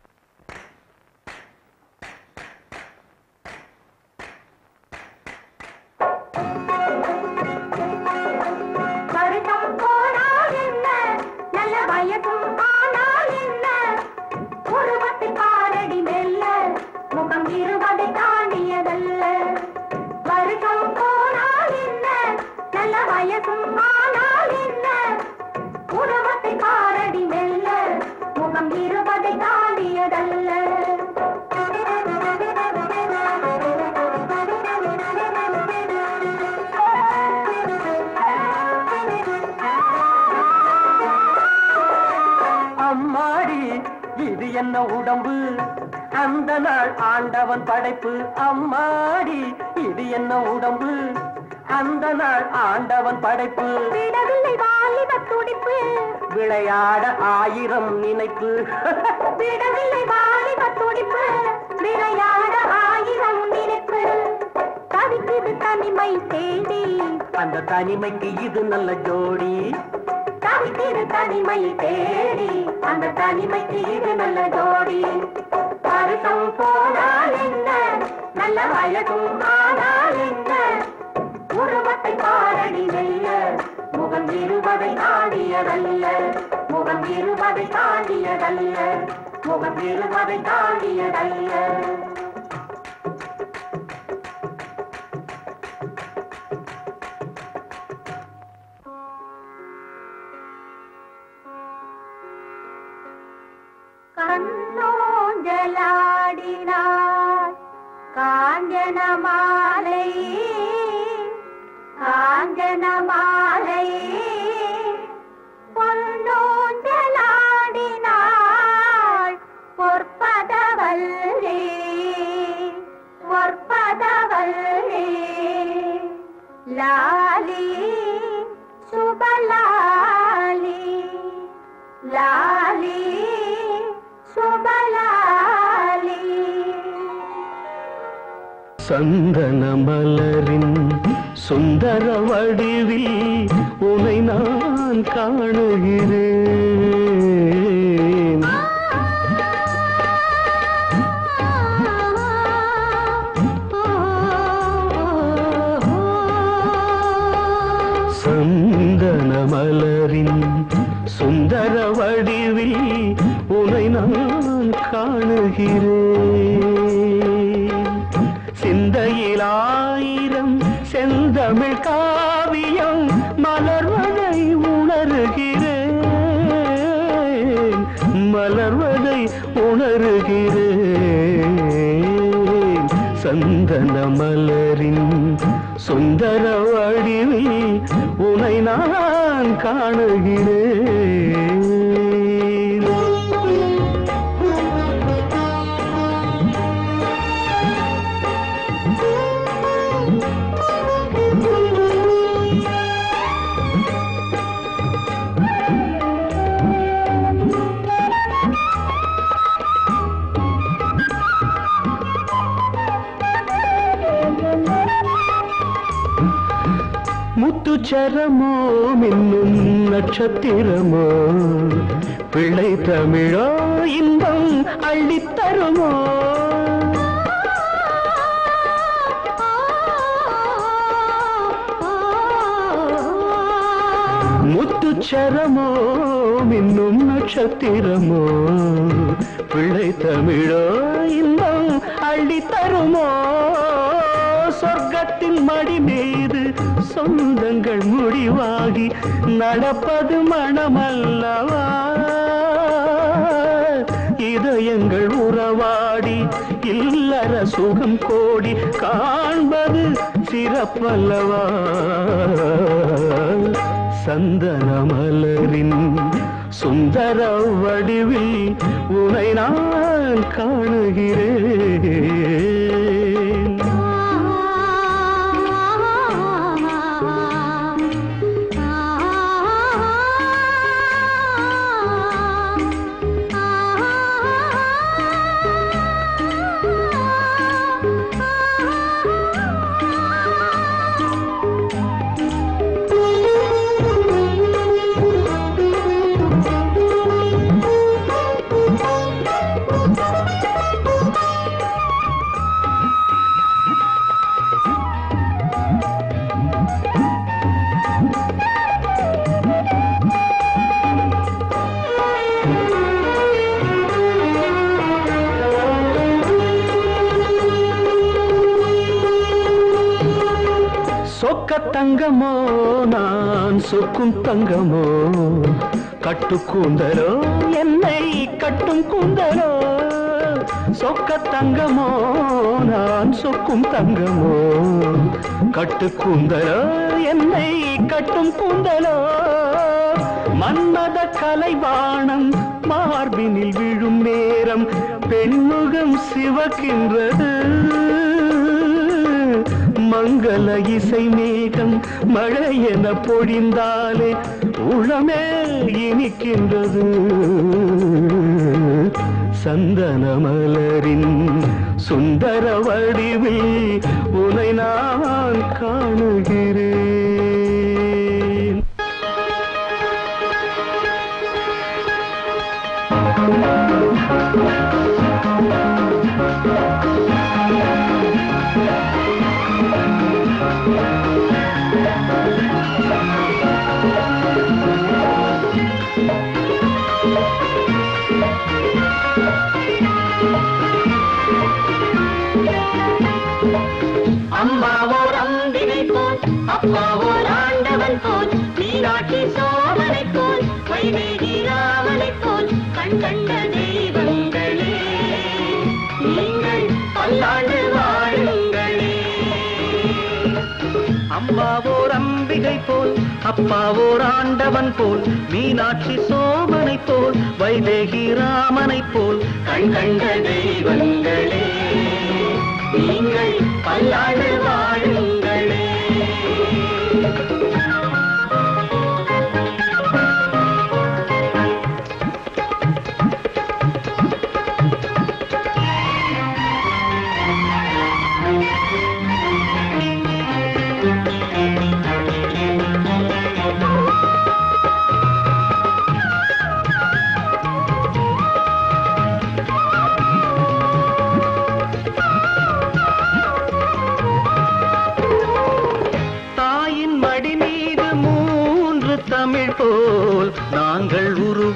வருஷம் போனால் என்ன நல்ல வயசும் ஆனால் என்ன உருவத்தை பாரடி மெல்ல முகம் இருபதை தாண்டியதல்ல வருஷம் போனால் என்ன நல்ல வயசும் ஆனால் என்ன உருவத்தை பாரடி மெல்ல முகம் இருபதை தாண்டியதல்ல அம்மாடி இது என்ன உடம்பு அந்த நாள் ஆண்டவன் படைப்பு அம்மாடி இது என்ன உடம்பு அந்த நாள் ஆண்டவன் படைப்பு விடவில்லை வாலிப துடிப்பு விளையாட ஆயிரம் நினைப்பு விடவில்லை வாலிப துடிப்பு விளையாட ஆயிரம் நினைப்பு தவிக்குது தனிமை தேடி அந்த தனிமைக்கு இது நல்ல ஜோடி தவிக்குது தனிமை தேடி அந்த தனிமைக்கு இது நல்ல ஜோடி வருஷம் போனால் என்ன நல்ல வயதும் ஆனால் என்ன உருவத்தை பாரடி வெல்ல முகம் இருபதை தாண்டியதல்ல முகம் இருபதை தாண்டியதல்ல முகம் இருபதை தாண்டியதல்ல கண்ணோஞ்சலாடினாள் காஞ்சன மாலை காஞ்சன மாலை லாலி சுபலாலி லாலி சுபலாலி சந்தன மலரின் சுந்தர வடிவில் உனை நான் காணுகிறேன் சந்தன மலரின் சுந்தர வடிவில் உனை நான் காணுகிறேன் சிந்தையில் ஆயிரம் செந்தமிழ் காவியம் மலர்வதை உணர்கிறேன் மலர்வதை உணர்கிறேன் சந்தன மலரின் சுந்தர வடிவில் உனை நான் காணுகிறேன் முத்துச்சரமோ மின்னும் நட்சத்திரமோ பிள்ளை தமிழோ இன்பம் அள்ளித்தருமோ முத்துச்சரமோ மின்னும் நட்சத்திரமோ பிள்ளை தமிழோ இன்பம் அள்ளித்தருமோ சொர்க்கத்தின் மடி மீது சொந்தங்கள் முடிவாகி நடப்பது மனமல்லவா இதயங்கள் உறவாடி இல்லற சுகம் கோடி காண்பது சிறப்பல்லவா சந்தன மலரின் சுந்தர வடிவில் உனை நான் காணுகிறேன் சொக்க தங்கமோ நான் சொக்கும் தங்கமோ கட்டு கூந்தலோ என்னை கட்டும் கூந்தலோ சொக்க தங்கமோ நான் சொக்கும் தங்கமோ கட்டு கூந்தலோ என்னை கட்டும் கூந்தலோ மன்மத கலைவாணம் மார்பினில் விழும் நேரம் பெண்முகம் சிவக்கின்றது மங்கள இசை மேகம் மழை என பொழிந்தாலே உளமே இனிக்கின்றது சந்தன மலரின் சுந்தர வடிவில் உனை நான் காணுகிறேன் அம்மாவோர் அம்பிகை போல் அப்பாவோர் ஆண்டவன் போல் மீனாட்சி சோமனை போல் வைதேகி ராமனை போல் கண் கண்ட தெய்வங்களே நீங்கள் பல்லாண்டு வாழுங்களே அம்மாவோர் அம்பிகை போல் அப்பாவோர் ஆண்டவன் போல் மீனாட்சி சோமனை போல் வைதேகி ராமனை போல் கண் கண்ட தெய்வங்களே நீங்கள் பல்லாண்டு வாழுங்களே மேனி மீது மூன்று தமிழ் போல் நாங்கள்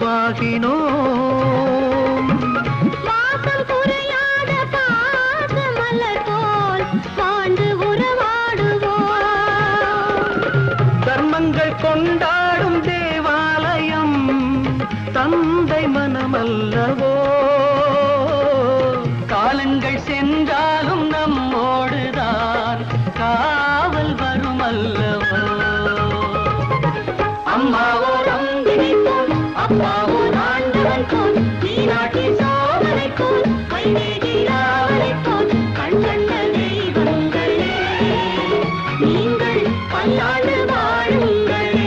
உருவாகினோம் வாசம் குறையாத பாச மலர் போல் வாழ்ந்து உறவாடுவோம் தர்மங்கள் கொண்டாடும் தேவாலயம் தந்தை மனமல்லவோ காலங்கள் சென்றாலும் நம்மோடுதான் காவல் வரும் அல்லவோ அம்மாவோ நம்பினை போல் அப்பாவோ ஆண்டவன் போல் நீராட்டி சோதனை போல் வைதேகி ராவனை போல் கண் கண்ட தெய்வங்களே நீங்கள் பல்லாண்டு வாழுங்களே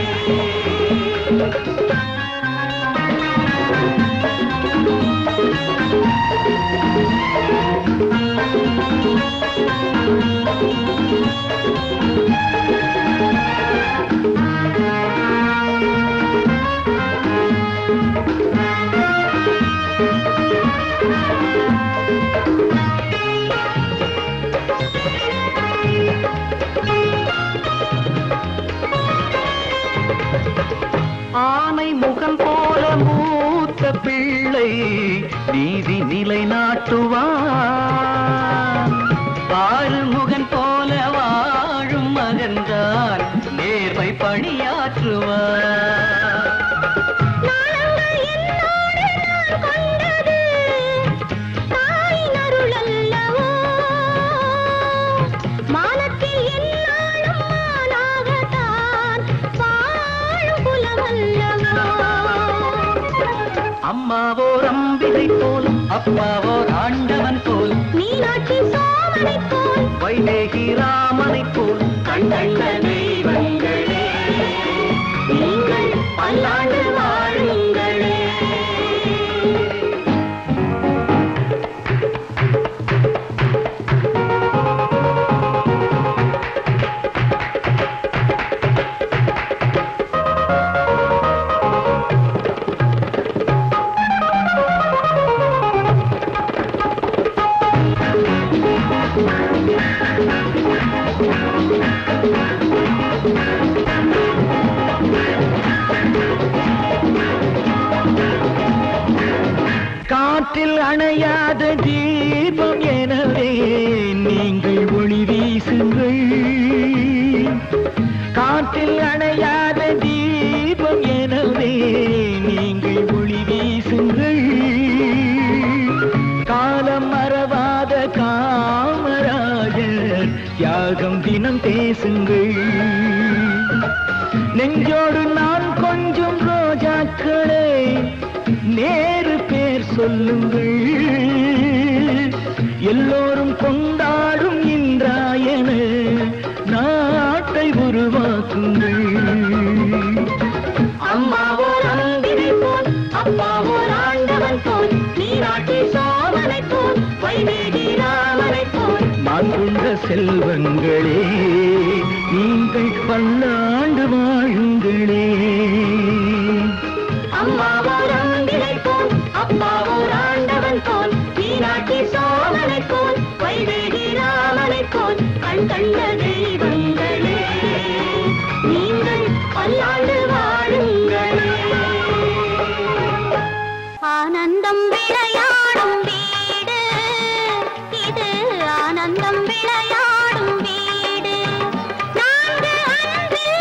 ஆனை முகம் போல மூத்த பிள்ளை நீதி நிலைநாட்டுவான் ஆறு முகன் போல வாழும் மகன்தான் நேர்மை பணியாற்றுவான் நாளங்கள் என்னோடு நான் கொண்டது தாயின் அருள் அல்லவோ மானத்தில் என்னாலும் மானாகத்தான் வாழும் குலமல்லவோ அம்மாவோ அம்பிகை போல் அப்பாவோ ஆண்டவன் போல் மீனாட்சி சோமனை போல் வைதேகி ராமனை போல் கண்கண்ட தெய்வங்களே நீங்கள் பல்லாண்டு வாழுங்களே காற்றில் அணையாத தீபம் எனவே நீங்கள் ஒளி வீசுங்கள் காற்றில் அணையாத தீபம் எனவே நீங்கள் ஒளி வீசுங்கள் காலம் மறவாத காமராஜர் தியாகம் தினம் பேசுங்கள் நெஞ்சோடு நான் கொஞ்சம் ரோஜாக்களே நேரு பேர் சொல்லுங்கள் எல்லோரும் கொண்டாடும் இன்றாயன நாட்டை உருவாக்குங்கள் அம்மாவோ நம்பினை போல் அப்பாவோ ஆண்டவன் போல் நீராட்டி சோமனை போல் வைதேகி ராமனை போல் நான் கொண்ட செல்வங்களே நீங்கள் பல்லாண்டு வாழுங்களே அம்மாவோ நம்பினை போல் அப்பாவோ ஆண்டவன் போல் நீராட்டி சோமனை போல் வைதேகி ராமனை போல் கண் கண்ட தெய்வங்களே நீங்கள் பல்லாண்டு வாழுங்களே ஆனந்தம் விளையாடும் வீடு இது ஆனந்தம் விளையாடும் வீடு நான்கு அன்பில்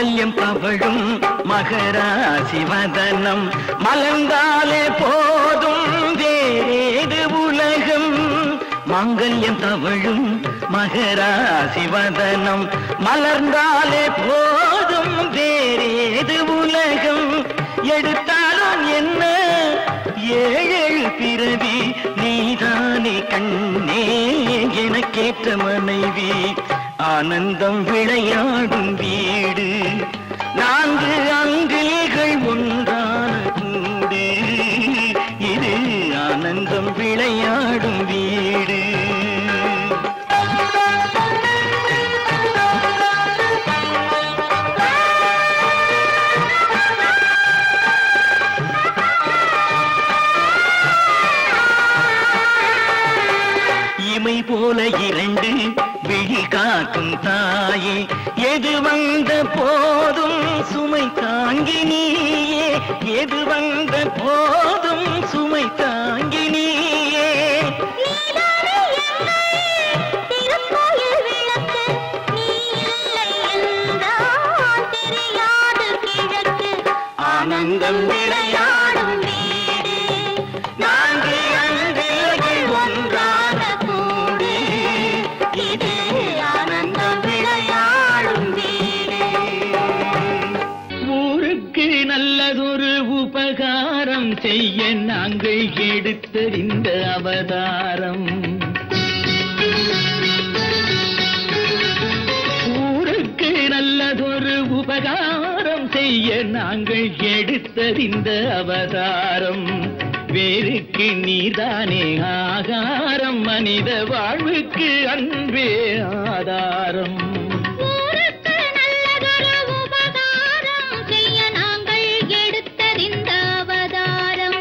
மாங்கல்யம் தவழும் மகராசி வதனம் மலர்ந்தாலே போதும் வேறேது உலகம் மாங்கல்யம் தவழும் மகராசி வதனம் மலர்ந்தாலே போதும் வேறேது உலகம் எடுத்தாலும் என்ன ஏழு பிறவி நீதானே கண்ணே எனக்கேற்ற மனைவி ஆனந்தம் விளையாடும் வீடு நான்கு அங்கில்கள் ஒன்றான கூடு இது ஆனந்தம் விளையாடும் வீடு இமை போல இரண்டு விழி காக்கும் தாயே எது வந்த போதும் சுமை தாங்கி நீயே எது வந்த போதும் சுமை தாங்கி நீயே திருக்கோயில் விளக்கு நீ இல்லை என்றால் தெரியாது கிழக்கு ஆனந்தம் விளையாடும் வீடு நான்கு அன்பில்கள் ஒன்றான கூடு இது ஆனந்தம் விளையாடும் வீடு ஊருக்கு நல்லதொரு உபகாரம் செய்ய நாங்கள் எடுத்தறிந்த அவதாரம் ஊருக்கு நல்லதொரு உபகாரம் செய்ய நாங்கள் எடுத்தறிந்த அவதாரம் வேருக்கு நீதானே ஆகாரம் மனித வாழ்வுக்கு அன்பே ஆதாரம் ஊருக்கு நல்லதொரு உபகாரம் செய்ய நாங்கள் எடுத்தறிந்த அவதாரம்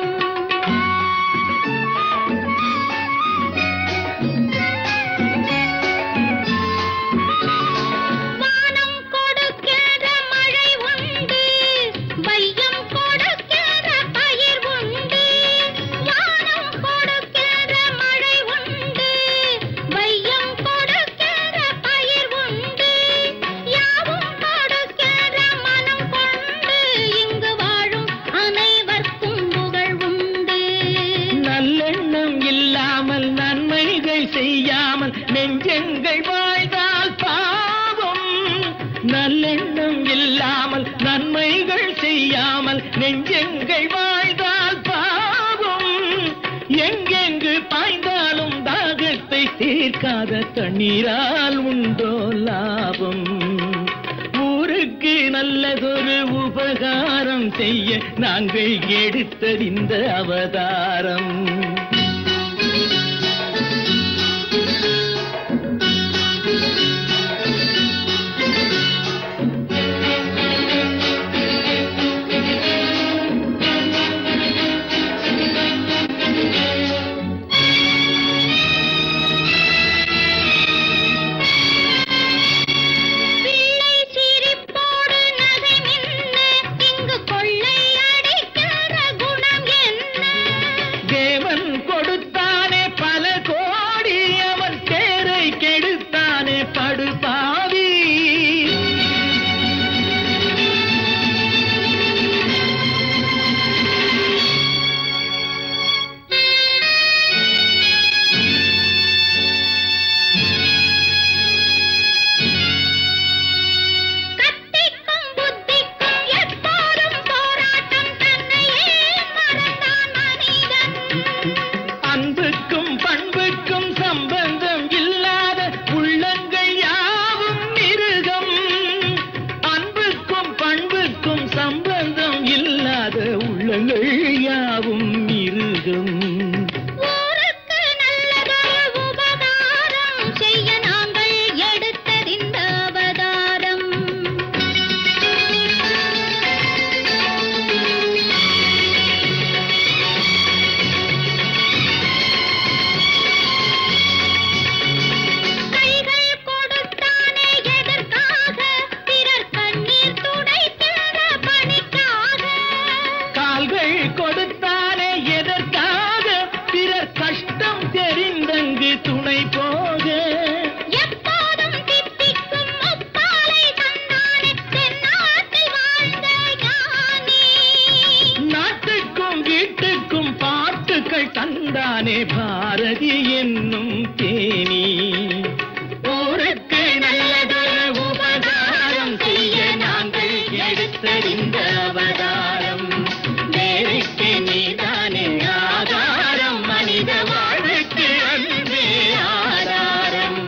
வானம் கொடுக்கிற மழை உண்டு வையம் கொடுக்கிற பயிர் உண்டு வானம் கொடுக்கிற மழை உண்டு வையம் கொடுக்கிற பயிர் உண்டு யாவும் கொடுக்கிற மனம் கொண்டு இங்கு வாழும் அனைவர்க்கும் புகழ் உண்டு நல்லெண்ணம் இல்லாமல் நன்மைகள் செய்யாமல் நெஞ்சங்கள் வாழ்ந்தால் பாவம் நல்லெண்ணம் இல்லாமல் நன்மைகள் செய்யாமல் நெஞ்சங்கள் வாழ்ந்தால் பாவம் எங்கெங்கு பாய்ந்தாலும் தாகத்தை தீர்க்காத தண்ணீரால் உண்டோ லாபம் ஊருக்கு நல்லதொரு உபகாரம் செய்ய நாங்கள் எடுத்தறிந்த அவதாரம் பிள்ளை சிரிப்போடு நகை மின்ன இங்கு கொள்ளை அடிக்கிற குணம் என்ன தேவன் கொடுத்தானே பல கோடி அவன் பேரை கெடுத்தானே படுபாவி கத்திக்கும் புத்திக்கும் எப்போதும் போராட்டம் தன்னையே மறந்தான் மனிதன் அன்புக்கும் பண்புக்கும் சம்பந்தம் இல்லாத உள்ளங்கள் யாவும் மிருகம் அன்புக்கும் பண்புக்கும் சம்பந்தம் இல்லாத உள்ளங்கள் யாவும் மிருகம் ஊருக்கு நல்லதொரு உபகாரம் செய்ய நாங்கள் எடுத்தறிந்த அவதாரம் கைகள் கொடுத்தானே எதற்காக பிறர் கண்ணீர் துடைக்கிற பணிக்காக கால்கள் கொடுத்தானே எதற்காக பிறர் கஷ்டம் தெரிந்தங்கு துணை போக எப்போதும் தித்திக்கும் முப்பாலை தந்தானே தென்னாடு அவள் தந்தானே பாரதி என்னும் தேனி ஊருக்கு நல்லதொரு உபகாரம் செய்ய நாங்கள் எடுத்தறிந்த அவதாரம் நேருக்கு நீதானே ஆதாரம் மனித வாழ்வுக்கு அன்பே ஆதாரம்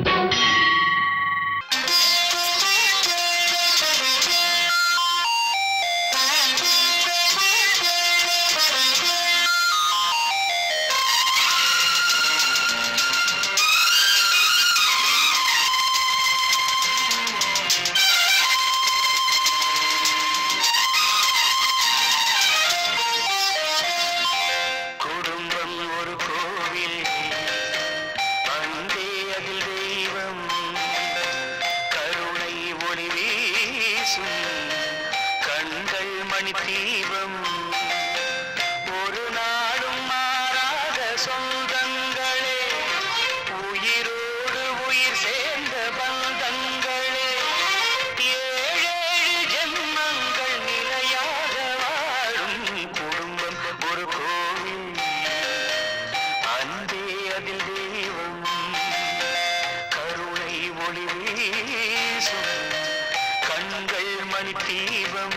குடும்பம் ஒரு கோவில் அன்பே அதில் தெய்வம் கருணை ஒளி வீசும் கண்கள் மணி தீபம் ஒரு நாளும் மாறாத சொந்தங்களே உயிரோடு உயிர் சேர்ந்த பந்தங்களே ஏழேழு ஜென்மங்கள் நிலையாக வாழும் குடும்பம் ஒரு கோவில் அன்பே அதில் தெய்வம் கருணை ஒளி வீசும் கண்கள் மணி தீபம்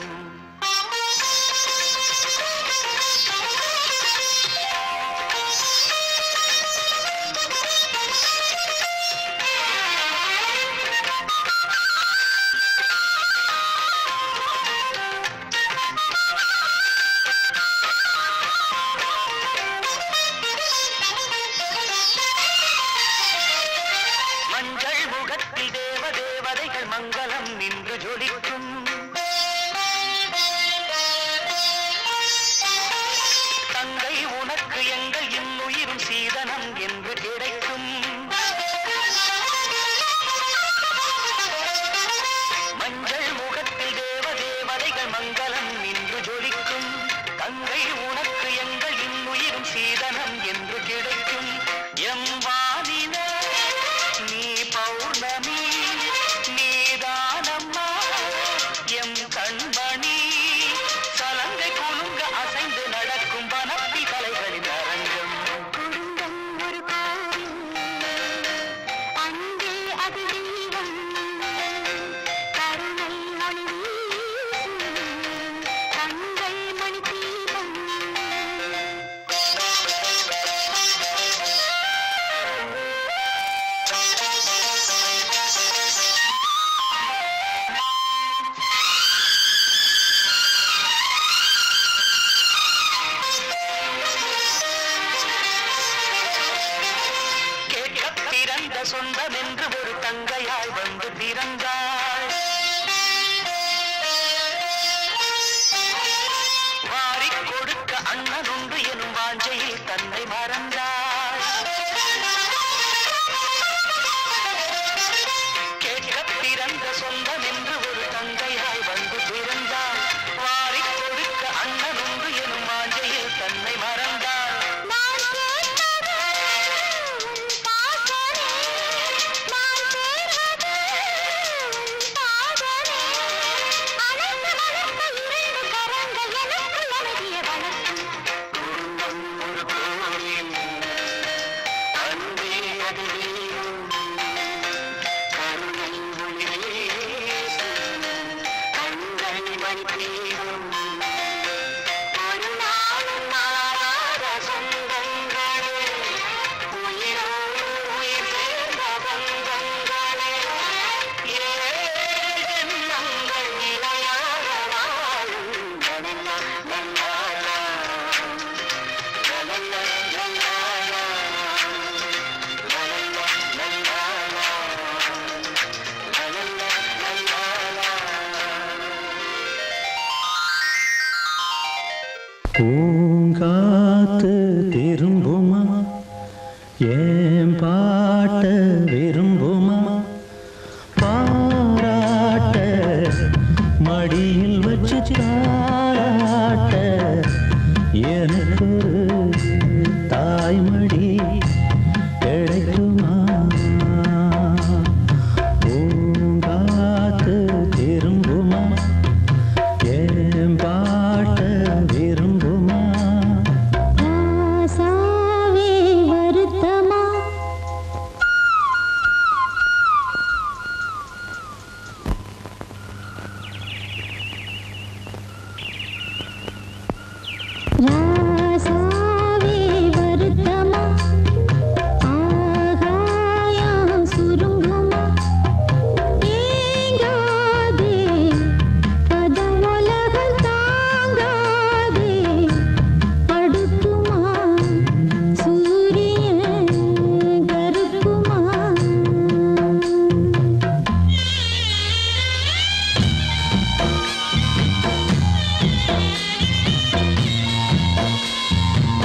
மஞ்சள் முகத்தில் தேவ தேவதைகள் மங்களம் நின்று ஜொலிக்கும் தங்கை உனக்கு எங்கள் இன்னுயிரும் சீதனம் என்று கிடைக்கும் மஞ்சள் முகத்தில் தேவ தேவதைகள் மங்களம் நின்று ஜொலிக்கும் தங்கை உனக்கு எங்கள் இன்னுயிரும் சீதனம் என்று கிடைக்கும் எம் வானிலே நீ பௌர்ணமி நீதானம்மா எம் கண்மணி சலங்கை குலுங்க அசைந்து நடக்கும் வனப்பி கலைகளின் அரங்கம் குடும்பம் ஒரு கோவில் அன்பே அது தெய்வம் கருணை மொழி வீசும் கண்கள் மணி தீபம் கேட்கப் பிறந்த சொந்தம் என்று ஒரு தங்கையாய் வந்து பிறந்தாள் வாரிக் கொடுக்க அண்ணன் உண்டு எனும் வாஞ்சையில் தன்னை மறந்தாள் கேட்கப் பிறந்த சொந்தம் என்று ஒரு தங்கையாய் வந்து பிறந்தாள் வாரிக் கொடுக்க அண்ணன் உண்டு எனும் வாஞ்சையில் தன்னை மறந்தாள் நான் கேட்டது உன் பாசமே நான் சேர்வது உன் பாதமே அனைத்து வளர்த்த இரண்டு கரங்கள் எனக்குள் அமைதிய வளர்க்கும் குடும்பம் ஒரு கோவில் அன்பே அது தெய்வம் கருணை ஒளி வீசும் கண்கள் மணி தீபம் ஒரு நாளும் மாறாத சொந்தங்களே உயிரோடு உயிர் சேர்ந்த பந்தங்களே ஏழு ஜென்மங்கள் நிலையாக வாழும் லலலா, லலாலா. லலலா, லலாலா. லலலா, லலாலா. லலலா, லலாலா. பூங்காத்து திரும்புமா ஏன் பாட்ட விரும்புமா பாராட்ட மடியில் வச்சு தாராட்ட எனக்கு ஒரு தாய்மடி கிடைக்குமா பூங்காத்து திரும்புமா ஏன் பாட்ட விரும்புமா ஆ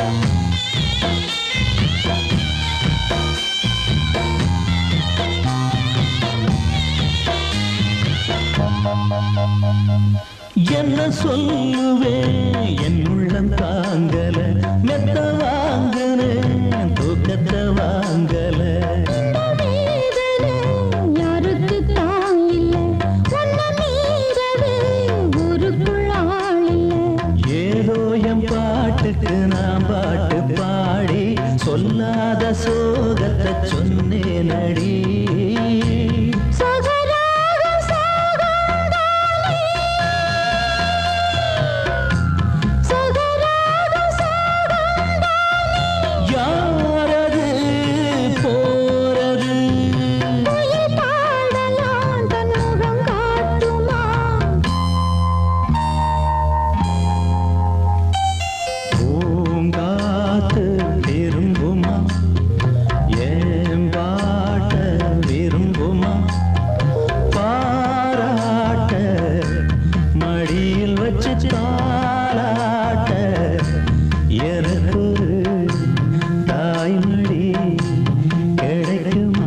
என்ன சொல்லுவேன் என் உள்ளம் தாங்கல மெத்த வாங்குனேன் தூக்கத்தை வாங்கல வேதனை யாருக்கு தான் இல்ல உன்னை மீறவே ஊருக்குள் ஆள் இல்ல ஏதோ என் பாட்டுக்கு நான் பாட்டு பாடி சொல்லாத சோகத்தை சொன்னேன் அடி சகராகம் சாகந்தானே சகராகம் சாகந்தானே யாரது போறது குயில் பாடலாம் தன் முகம் காட்டுமா பூங்காத்து விரும்புமா ஏன் பாட்ட விரும்புமா பாராட்ட மடியில் வச்சு தாளாட்ட எனக்கு ஒரு தாய்மடி கிடைக்குமா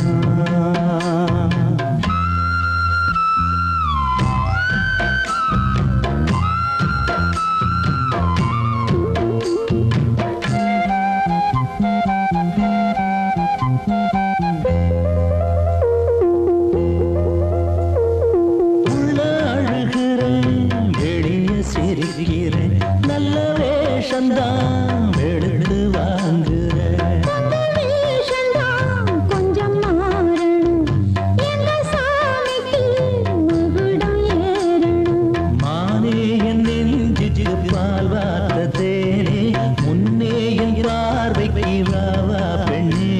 உள்ள அழுகிறேன் வெளிய சிரிக்கிறேன் நல்ல வேஷந்தான் எடுத்து வாங்குறேன் வேஷந்தான் கொஞ்சம் மாறணும் எந்த சாமிக்கு மகுடம் ஏறணும் மானே என் நெஞ்சுக்கு பால் வார்த்த தேனே முன்னே என் பார்வைக்கு வாவா பெண்ணே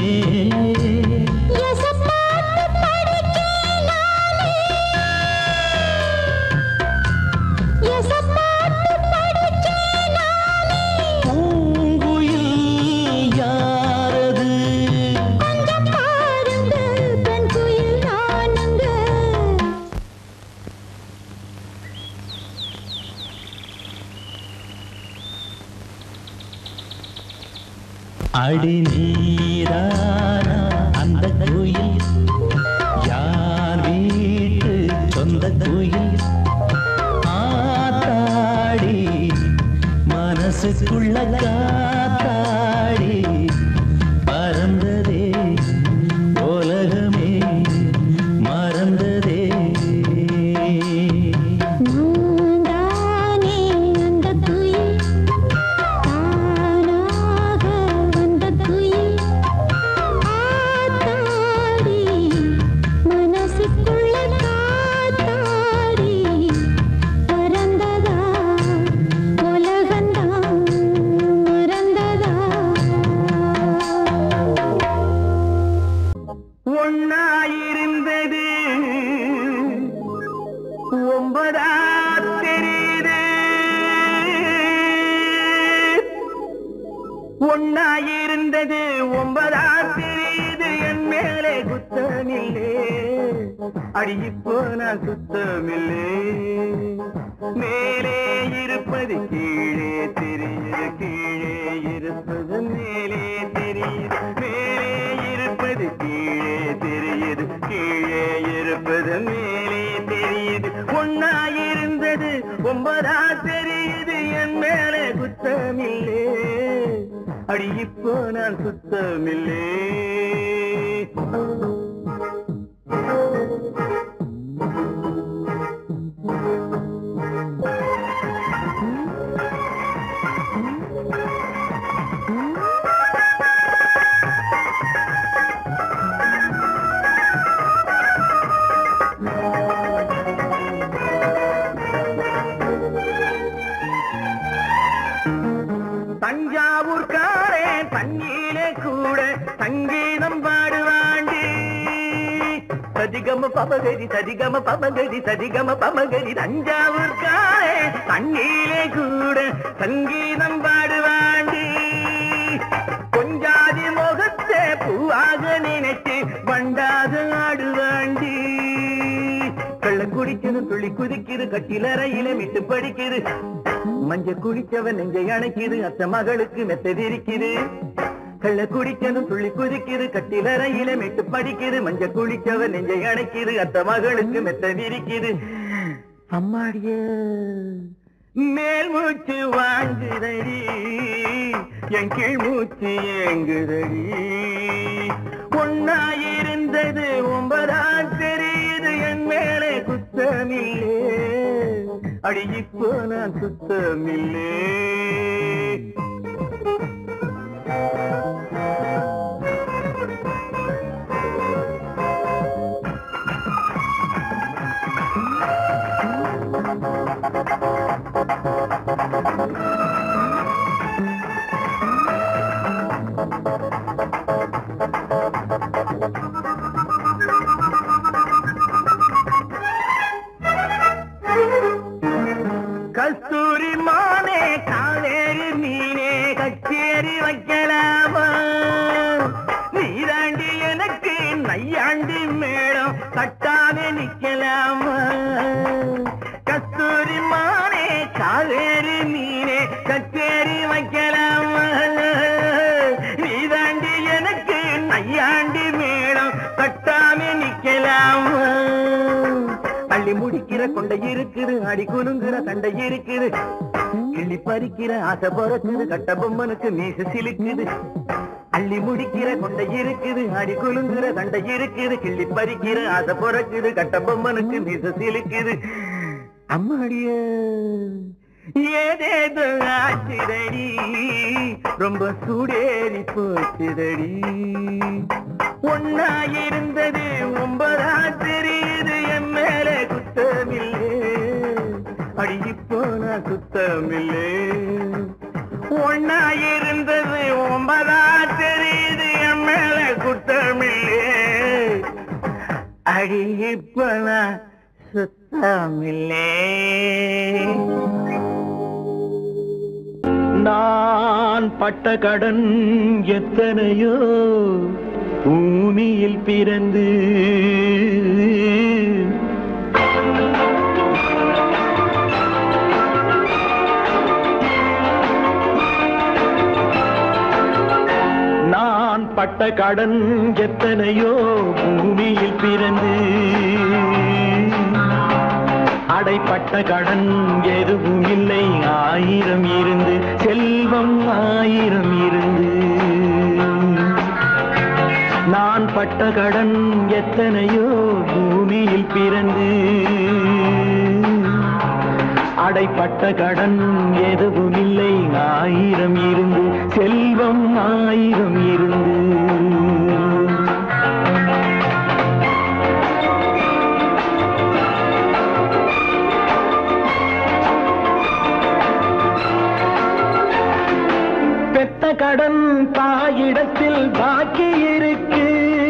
எசப்பாட்டு படிக்கலாலே எசப்பாட்டு படிக்கலாலே பூங்குயில் யாரது கொஞ்சம் பாருங்க பெண் குயில் நானுங்க அடி நீரான அந்த குயில் யார் வீட்டு சொந்த குயில் ஆத்தாடி மனசுக்குள்ள காத்தாடி பறந்ததே உலகமே மறந்ததே நான்தானே அந்த குயில் தானாக வந்த குயில் ஆத்தாடி மனசுக்குள்ள காத்தாடி பறந்ததா உலகந்தான் மறந்ததா ஒன்னாயிருந்தது ஒன்பதா தெரியுது ஒன்னாயிருந்தது ஒன்பதா தெரியுது என் மேலே குத்தமில்லே அடி இப்போ நான் சுத்தமில்லே மேலே இருப்பது கீழே தெரியுது கீழே இருப்பது மேலே தெரியுது மேலே இருப்பது கீழே தெரியுது கீழே இருப்பது மேலே தெரியுது ஒன்னாயிருந்தது ஒன்பதா தெரியுது என் மேலே குத்தமில்லே அடி இப்போ நான் சுத்தமில்லே தஞ்சாவூர்காரே தண்ணியிலே கூட சங்கீதம் பாடுவாண்டி சதிகம பமகரி சதிகம பமகரி சதிகம பமகரி தஞ்சாவூர்காரே தண்ணியிலே கூட சங்கீதம் பாடுவாண்டி கொஞ்சாதி முகத்தை பூவாக நினைச்சு வண்டாக ஆடுவாண்டி கள்ளம் குடிக்குது துள்ளி குதிக்குது கட்டிலறையில மிட்டு படிக்குது மஞ்ச குளிச்சவன் நெஞ்சை அணைக்குது அத்த மகளுக்கு மெத்த விரிக்குது கள்ள குடிக்கணும் துள்ளி குதிக்குது கட்டிலறையில மெட்டு படிக்குது மஞ்ச குளிச்சவன் நெஞ்சை அணைக்குது அத்த மகளுக்கு மெத்த விரிக்குது அம்மாடிய மேல் மூச்சு வாங்குதடி என் கீழ் மூச்சு ஏங்குதடி ஒன்னாயிருந்தது ஒன்பதா தெரியுது என் மேலே குத்தமில்லே அடி இப்போ நான் குத்தமில்லே கஸ்தூரி மானே காவேரி மீனே கச்சேரி வைக்கலாமா நீதாண்டி எனக்கு நையாண்டி மேடம் கட்டாமே நிக்கலாமா கஸ்தூரி மானே காவேரி மீனே கச்சேரி வைக்கலாமா நீதாண்டி எனக்கு நையாண்டி மேடம் கட்டாமே நிக்கலாமா அள்ளி முடிக்கிற கொண்டை இருக்குது அடி குலுங்குற சண்டை இருக்குது கிள்ளி பறிக்கிற ஆசை பொறக்குது கட்ட பொம்மனுக்கு மீசு சிலுக்குது அள்ளி முடிக்கிற கொண்டை இருக்குது அடி குலுங்குற சண்டை இருக்குது கிள்ளி பறிக்கிற ஆசை பொறக்குது கட்ட பொம்மனுக்கு மீசு சிலுக்குது அம்மாடிய ஏதேதோ ஆச்சுதடி ரொம்ப சூடேறி போச்சுதடி ஒன்னா இருந்தது ஒன்பதா தெரியுது என் மேல குத்தமில்லே அடி இப்போ நான் குத்தமில்லே ஒன்னா இருந்தது ஒன்பதா தெரியுது என் மேல குத்தமில்லே அடி இப்போ நான் சுத்தமில்லே நான் பட்ட கடன் எத்தனையோ பூமியில் பிறந்து நான் பட்ட கடன் எத்தனையோ பூமியில் பிறந்து அடைப்பட்ட கடன் எதுவும் இல்லை ஆயிரம் இருந்து செல்வம் ஆயிரம் இருந்து நான் பட்ட கடன் எத்தனையோ பூமியில் பிறந்து அடைப்பட்ட கடன் எதுவும் இல்லை ஆயிரம் இருந்து செல்வம் ஆயிரம் இருந்து பெத்த கடன் தாயிடத்தில் பாக்கி இருக்கு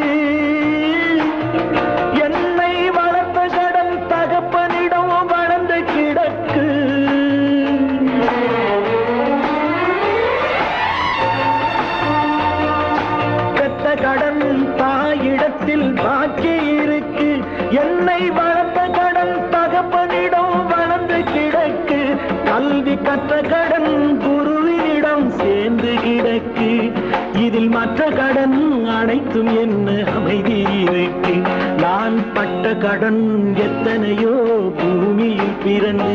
என்னை வளர்த்த கடன் தகப்பனிடம் வளர்ந்து கிடக்கு பெத்த கடன் தாயிடத்தில் பாக்கி இருக்கு என்னை வளர்த்த கடன் தகப்பனிடம் வளர்ந்து கிடக்கு கல்வி கற்ற கடன் குருவினிடம் சேர்ந்து கிடக்கு இதில் மற்ற கடன் அனைத்தும் என்ன அமைதி இருக்கு நான் பட்ட கடன் எத்தனையோ பூமியில் பிறந்து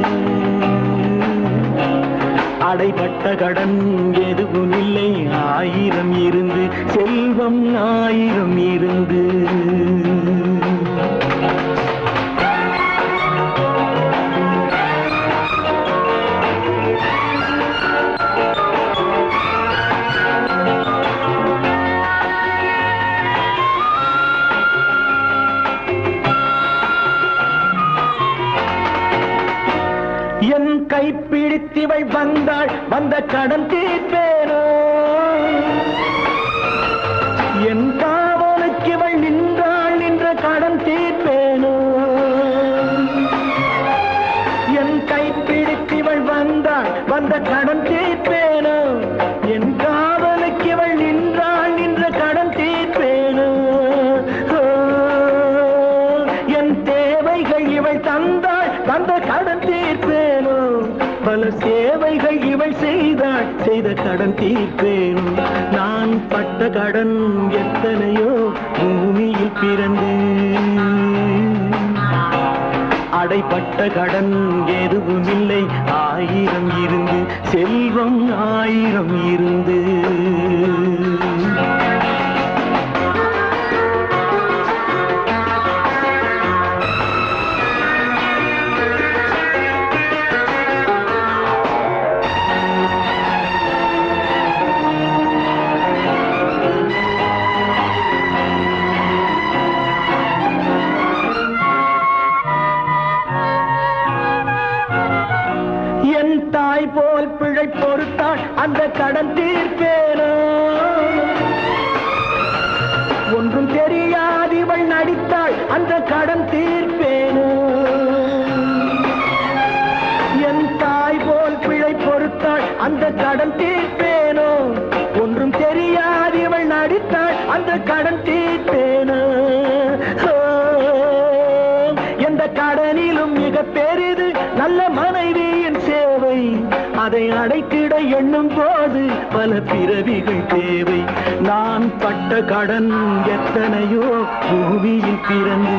அடைப்பட்ட கடன் எதுவும் இல்லை ஆயிரம் இருந்து செல்வம் ஆயிரம் இருந்து என் கைப்பிடித்திவள் வந்தாள் வந்த கடன் தீர்ப்பேனோ என் காவலுக்கு இவள் நின்றாள் நின்ற கடன் தீர்ப்பேனோ என் கைப்பிடித்திவள் வந்தாள் வந்த கடன் தீர்ப்பேனோ என் காவலுக்கு இவள் நின்றாள் நின்ற கடன் தீர்ப்பேனோ ஓ, என் தேவைகள் இவள் தந்தாள் தந்த கடன் தீர்ப்பேனோ பல சே கடன் தீர்ப்பேன் நான் பட்ட கடன் எத்தனையோ பூமியில் பிறந்து அடைப்பட்ட கடன் எதுவும் இல்லை ஆயிரம் இருந்து செல்வம் ஆயிரம் இருந்து என் தாய் போல் பிழை பொறுத்தாள் அந்த கடன் தீர்ப்பேனோ ஒன்றும் தெரியாதிவள் நடித்தாள் அந்த கடன் தீர்ப்பேனோ என் தாய் போல் பிழை பொறுத்தாள் அந்த கடன் தீர்ப்பேனோ ஒன்றும் தெரியாதிவள் நடித்தாள் அந்த கடன் தீர்ப்பேனோ ஓ, எந்த கடனிலும் மிக பெரிது நல்ல மனைவியின் சேவை அதை அடைத்திட எண்ணும் போது பல பிறவிகள் தேவை நான் பட்ட கடன் எத்தனையோ பூமியில் பிறந்து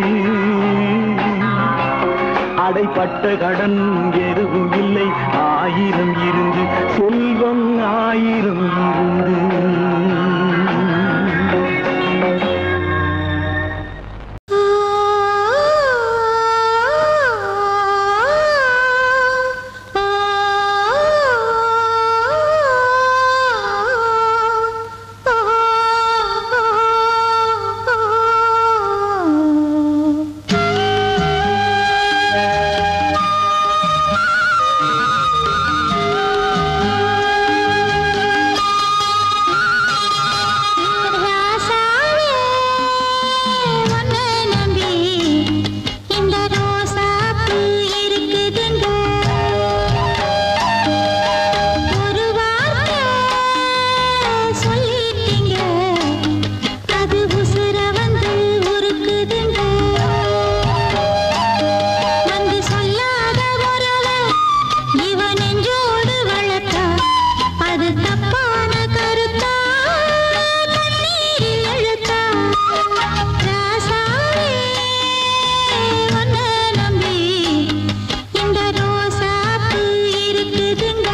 அடைப்பட்ட கடன் எதுவும் இல்லை ஆயிரம் இருந்து செல்வம் ஆயிரம் இருந்து ராசாவே உன்னை நம்பி இந்த ரோசாப்பூ இருக்குதுங்க ஒரு வார்த்தை சொல்லிட்டீங்க அது உசுர வந்து உருக்குதுங்க வந்து சொல்லாத உறவை இவன் நெஞ்சோடு வளர்த்தா அது தப்பான கருத்தா கண்ணீரில் எழுத்தா ராசாவே உன்னை நம்பி இந்த ரோசாப்பூ இருக்குதுங்க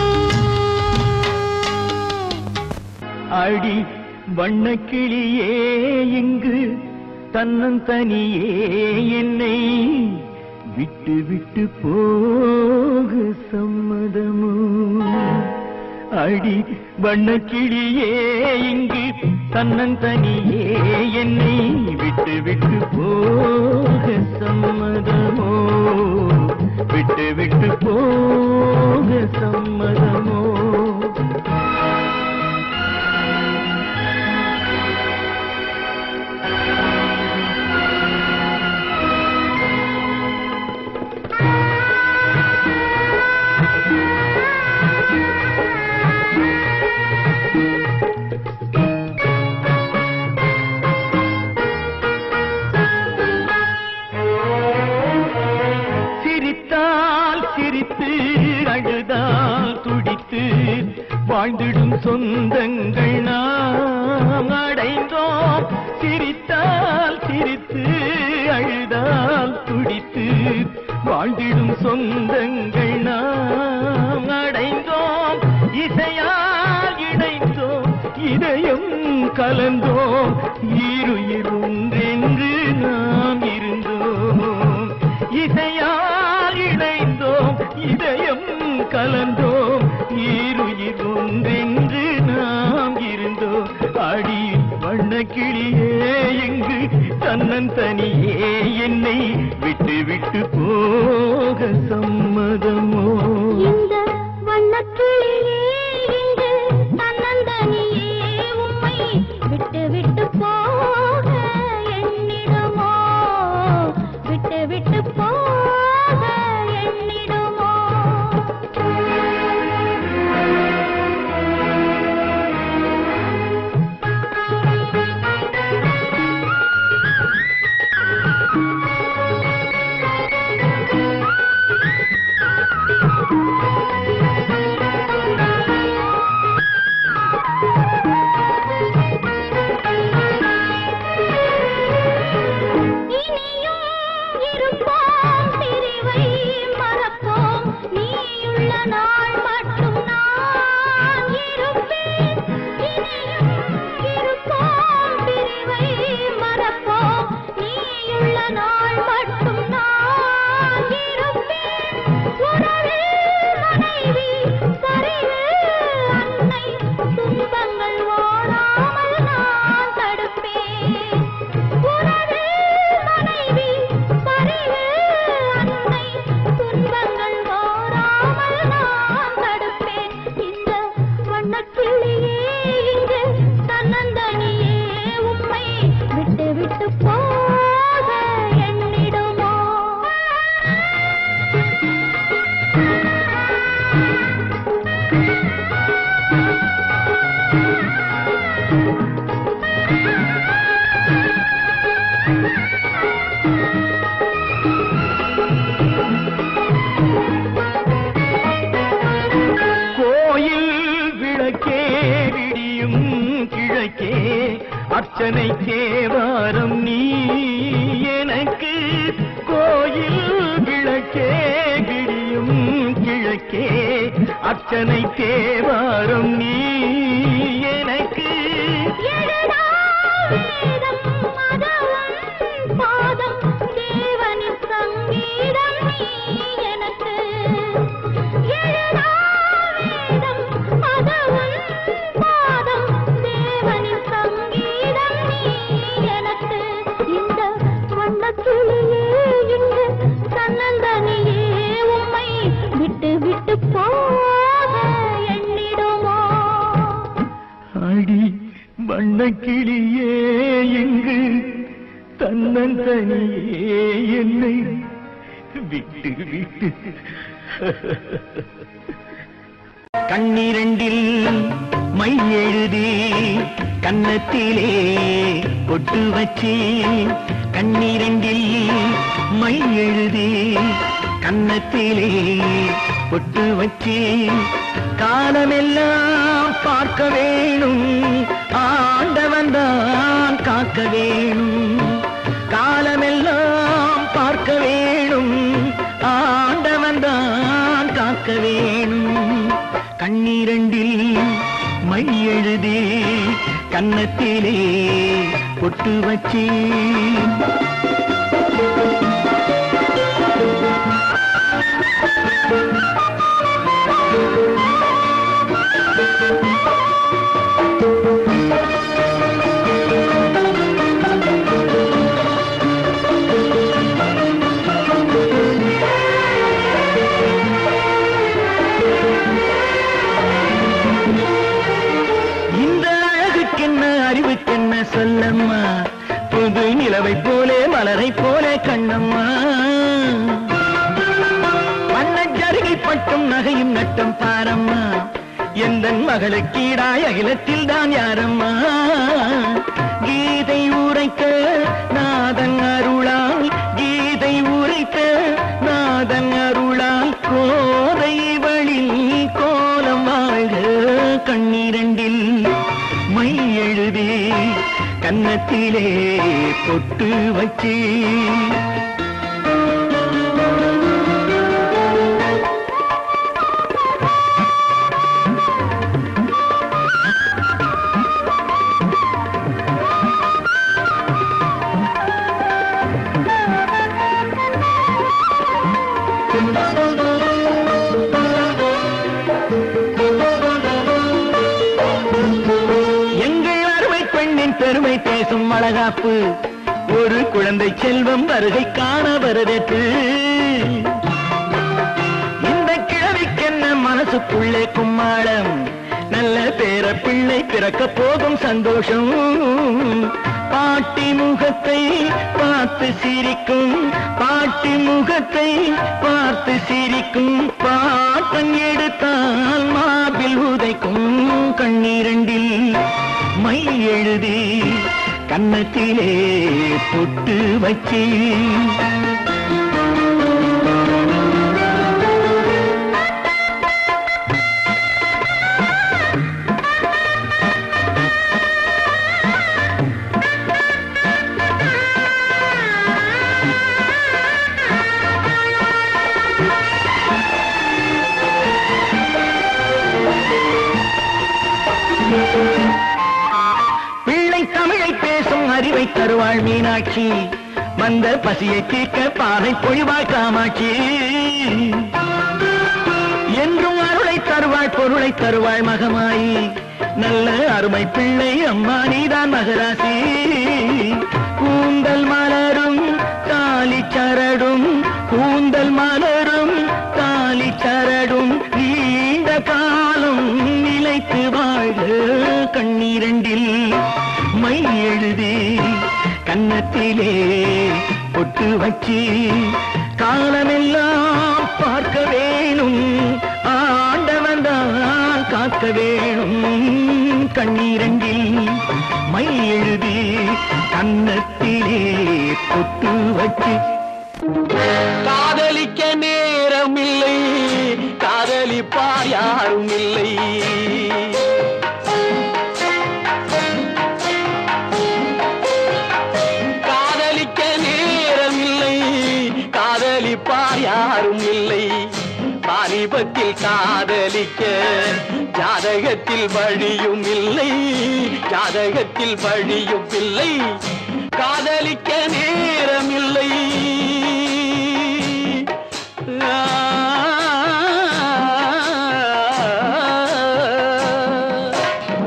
அடி வண்ணக்கிளியே இங்கு தன்னந்தனியே என்னை விட்டு விட்டு போகு சம்மதமோ அடி வண்ணக்கிளியே இங்கு தன்னந்தனியே என்னை விட்டு விட்டு போக சம்மதமோ விட்டு விட்டு போக சம்மதமோ சிரித்தால் சிரித்து அழுதால் துடித்து வாழ்ந்திடும் சொந்தங்கள் நாம் அடைந்தோம் சிரித்தால் சிரித்து அழுதால் துடித்து வாழ்ந்திடும் சொந்தங்கள் நாம் அடைந்தோம் இசையால் இணைந்தோம் இதயம் கலந்தோம் ஈருயிர் ஒன்றென்று நாம் இருந்தோம் இசையால் இணைந்தோம் இதயம் கலந்தோம் ஈருயிர் ஒன்றென்று நாம் இருந்தோம் அடி வண்ணக்கிளியே எங்கு தன்னன் தனியே என்னை விட்டு விட்டு போக சம்மதமோ இந்த வண்ணக்கிளியே இங்கு தன்னந்தனியே உம்மை விட்டு விட்டு போக எண்ணிடுமோ விட்டு விட்டு போக எண்ணிடுமோ ஆ விடியும் கிழக்கே அர்ச்சனை தேவாரம் நீ எனக்கு கோயில் விளக்கே விடியும் கிழக்கே அர்ச்சனை தேவாரம் நீ எனக்கு எழுதாவேதம் மதவன் பாதம் தேவனின் சங்கீதம் நீ எனக்கு எழுதாவேதம் மதவன் பாதம் தேவனின் சங்கீதம் நீ எனக்கு இந்த வண்ணக்கிளியே இங்கு தன்னந்தனியே உம்மை விட்டு விட்டு போக எண்ணிடுமோ அடி வண்ணக்கிளியே எங்கு தன்னந்தனியே என்னை விட்டு விட்டு கண்ணிரண்டில் மை எழுதி கன்னத்திலே பொட்டு வச்சு கண்ணிரண்டில் மை எழுதி கன்னத்திலே பொட்டு வச்சு காலமெல்லாம் பார்க்க வேணும் ஆண்டவன் தான் காக்க வேணும் காலமெல்லாம் பார்க்க வேணும் ஆண்டவன் தான் காக்க வேணும் கண்ணீரண்டில் மை எழுதி கன்னத்திலே பொட்டு வச்சு இந்த அழகுக்கென்ன அறிவுக்கென்ன சொல்லம்மா புது நிலவை போலே மலரை போலே கண்ணம்மா வண்ண ஜருகை பட்டும் நகையும் நட்டம் பாரம்மா எந்த மகளுக்கீடாய் அகிலத்தில் தான் யாரம்மா கீதை உரைக்க நாதன் அருளால் கீதை உரைக்க நாதன் அருளால் கோதை வழில் கோலம் வாழ்க கண்ணீரண்டில் மை எழுதி கன்னத்திலே பொட்டு வச்சு எங்கள் அருமை பெண்ணின் பெருமை பேசும் அழகாப்பு ஒரு குழந்தை செல்வம் வருகை காண வரவேற்று இந்த கிழவிக்கென்ன மனசுக்குள்ளே கும்மாளம் நல்ல பேர பிள்ளை பிறக்க போகும் சந்தோஷம் பாட்டி முகத்தை பார்த்து சிரிக்கும் பாட்டி முகத்தை பார்த்து சிரிக்கும் பாட்டம் எடுத்தால் மார்பில் உதைக்கும் கண்ணீரண்டில் மை எழுதி கன்னத்திலே பொட்டு வச்சு பிள்ளை தமிழை பேசும் அறிவை தருவாள் மீனாட்சி வந்த பசியை தீர்க்க பாதை பொழிவாள் காமாட்சி என்றும் அருளை தருவாள் பொருளை தருவாள் மகமாயி நல்ல அருமை பிள்ளை அம்மா நீதான் மகராசி கூந்தல் மலரும் தாலி சரடும் கூந்தல் மலரும் தாலி சரடும் நீண்ட காலம் நிலைத்து வாழ்க கண்ணீரண்டில் மை எழுதி கன்னத்திலே பொட்டு வச்சு காலமெல்லாம் பார்க்க வேணும் ஆண்டவன் தான் காக்க வேணும் கண்ணீரண்டில் மை எழுதி கன்னத்திலே பொட்டு வச்சு காதலிக்க நேரம் இல்லை காதலிப்பார் யாரும் இல்லை பாலிபத்தில் காதலிக்க ஜாதகத்தில் வழியும் இல்லை ஜாதகத்தில் வழியும் இல்லை காதலிக்க நேரமில்லை ஆ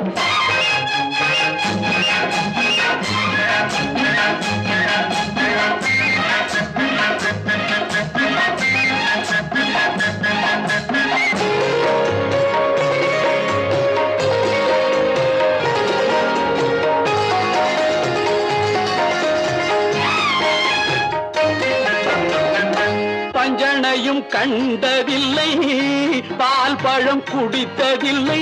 பஞ்சனையும் கண்டதில்லை பால் பழம் குடித்ததில்லை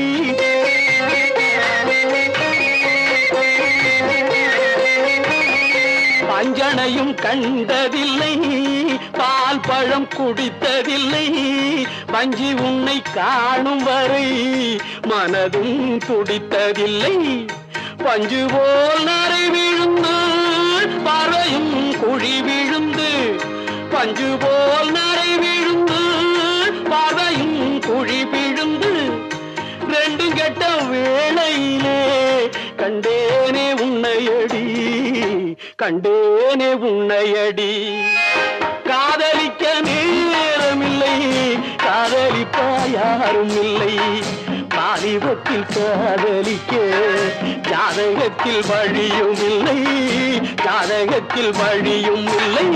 பஞ்சனையும் கண்டதில்லை பால் பழம் குடித்ததில்லை வஞ்சி உன்னை காணும் வரை மனதும் துடித்ததில்லை பஞ்சு போல் நரை விழுந்து பறையும் குழி விழுந்து பஞ்சு போல் நரை விழுந்து பறையும் குழி விழுந்து ரெண்டும் கெட்ட வேளையிலே கண்டேனே உன்னையடி கண்டேனே உன்னையடி காதலிக்க நேரமில்லை காதலிப்பா யாரும் இல்லை வாலிபத்தில் காதலிக்க ஜாதகத்தில் வழியும் இல்லை ஜாதகத்தில் வழியும் இல்லை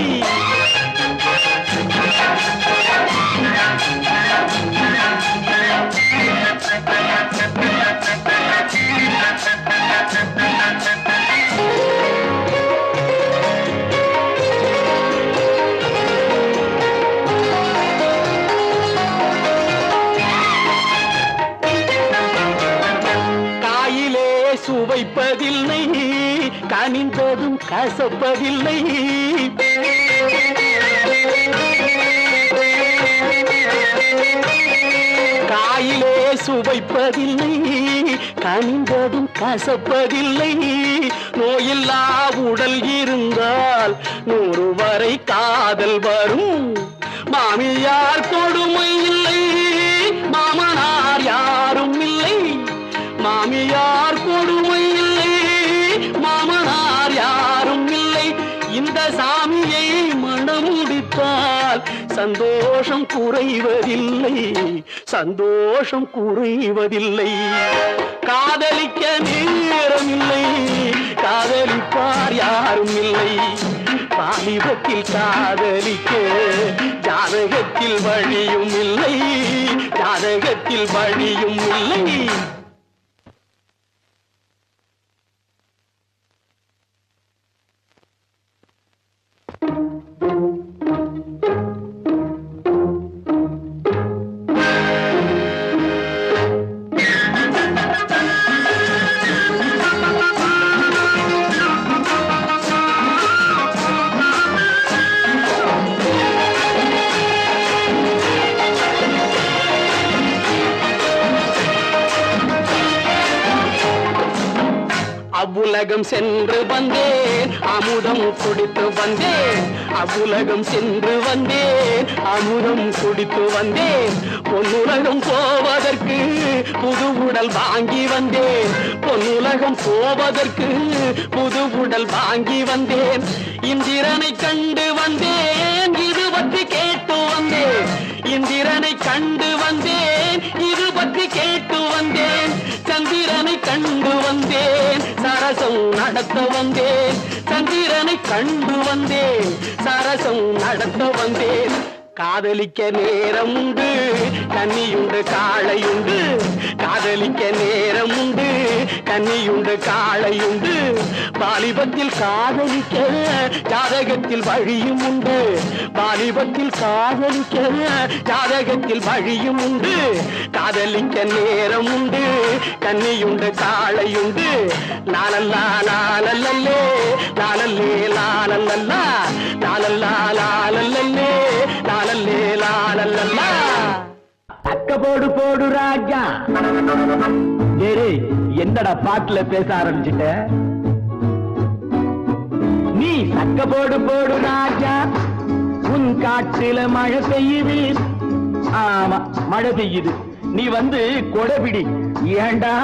காயிலே சுவைப்பதில்லை கனிந்ததும் கசப்பதில்லை காயிலே சுவைப்பதில்லை கனிந்ததும் கசப்பதில்லை நோயில்லா உடல் இருந்தால் நூறு வரை காதல் வரும் மாமியார் கொடுமை இல்லை மாமனார் யாரும் இல்லை மாமியார் கொடுமை இல்லை மாமனார் யாரும் இல்லை இந்த சாமியை மணமுடித்தால் சந்தோஷம் குறைவதில்லை சந்தோஷம் குறைவதில்லை காதலிக்க நேரமில்லை காதலிப்பார் யாரும் இல்லை வாலிபத்தில் காதலிக்க ஜாதகத்தில் வழியும் இல்லை ஜாதகத்தில் வழியும் இல்லை அவ்வுலகம் சென்று வந்தேன் அமுதம் குடித்து வந்தேன் அவ்வுலகம் சென்று வந்தேன் அமுதம் குடித்து வந்தேன் பொன்னுலகம் போவதற்கு புது உடல் வாங்கி வந்தேன் பொன்னுலகம் போவதற்கு புது உடல் வாங்கி வந்தேன் இந்திரனை கண்டு வந்தேன் இது பற்றி கேட்டு வந்தேன் இந்திரனை கண்டு வந்தேன் இது பற்றி கேட்டு வந்தேன் சந்திரனை கண்டு வந்தேன் சரசம் நடத்த வந்தேன் சந்திரனை கண்டு வந்தேன் சரசம் நடத்த வந்தேன் காதலிக்க நேரம் உண்டு கன்னியுண்டு காளையுண்டு காதலிக்க நேரம் உண்டு கன்னியுண்டு காளையுண்டு வாலிபத்தில் காதலிக்க ஜாதகத்தில் வழியும் உண்டு வாலிபத்தில் காதலிக்க ஜாதகத்தில் வழியும் உண்டு காதலிக்க நேரம் உண்டு கன்னியுண்டு காளையுண்டு லாலல்லா லாலல்லே லாலல்லே லாலல்லா லாலல்லா லாலல்லே லாலல்லே லாலல்லா அக்க போடு போடு ராஜா டேய் என்னடா பாட்டுல பேச ஆரம்பிச்சிட்ட நீ சக்க போடு போடு ராஜா உன் காட்டுல மழை பெய்யுது ஆமா மழை பெய்யுது நீ வந்து கொடைபிடி ஏண்டா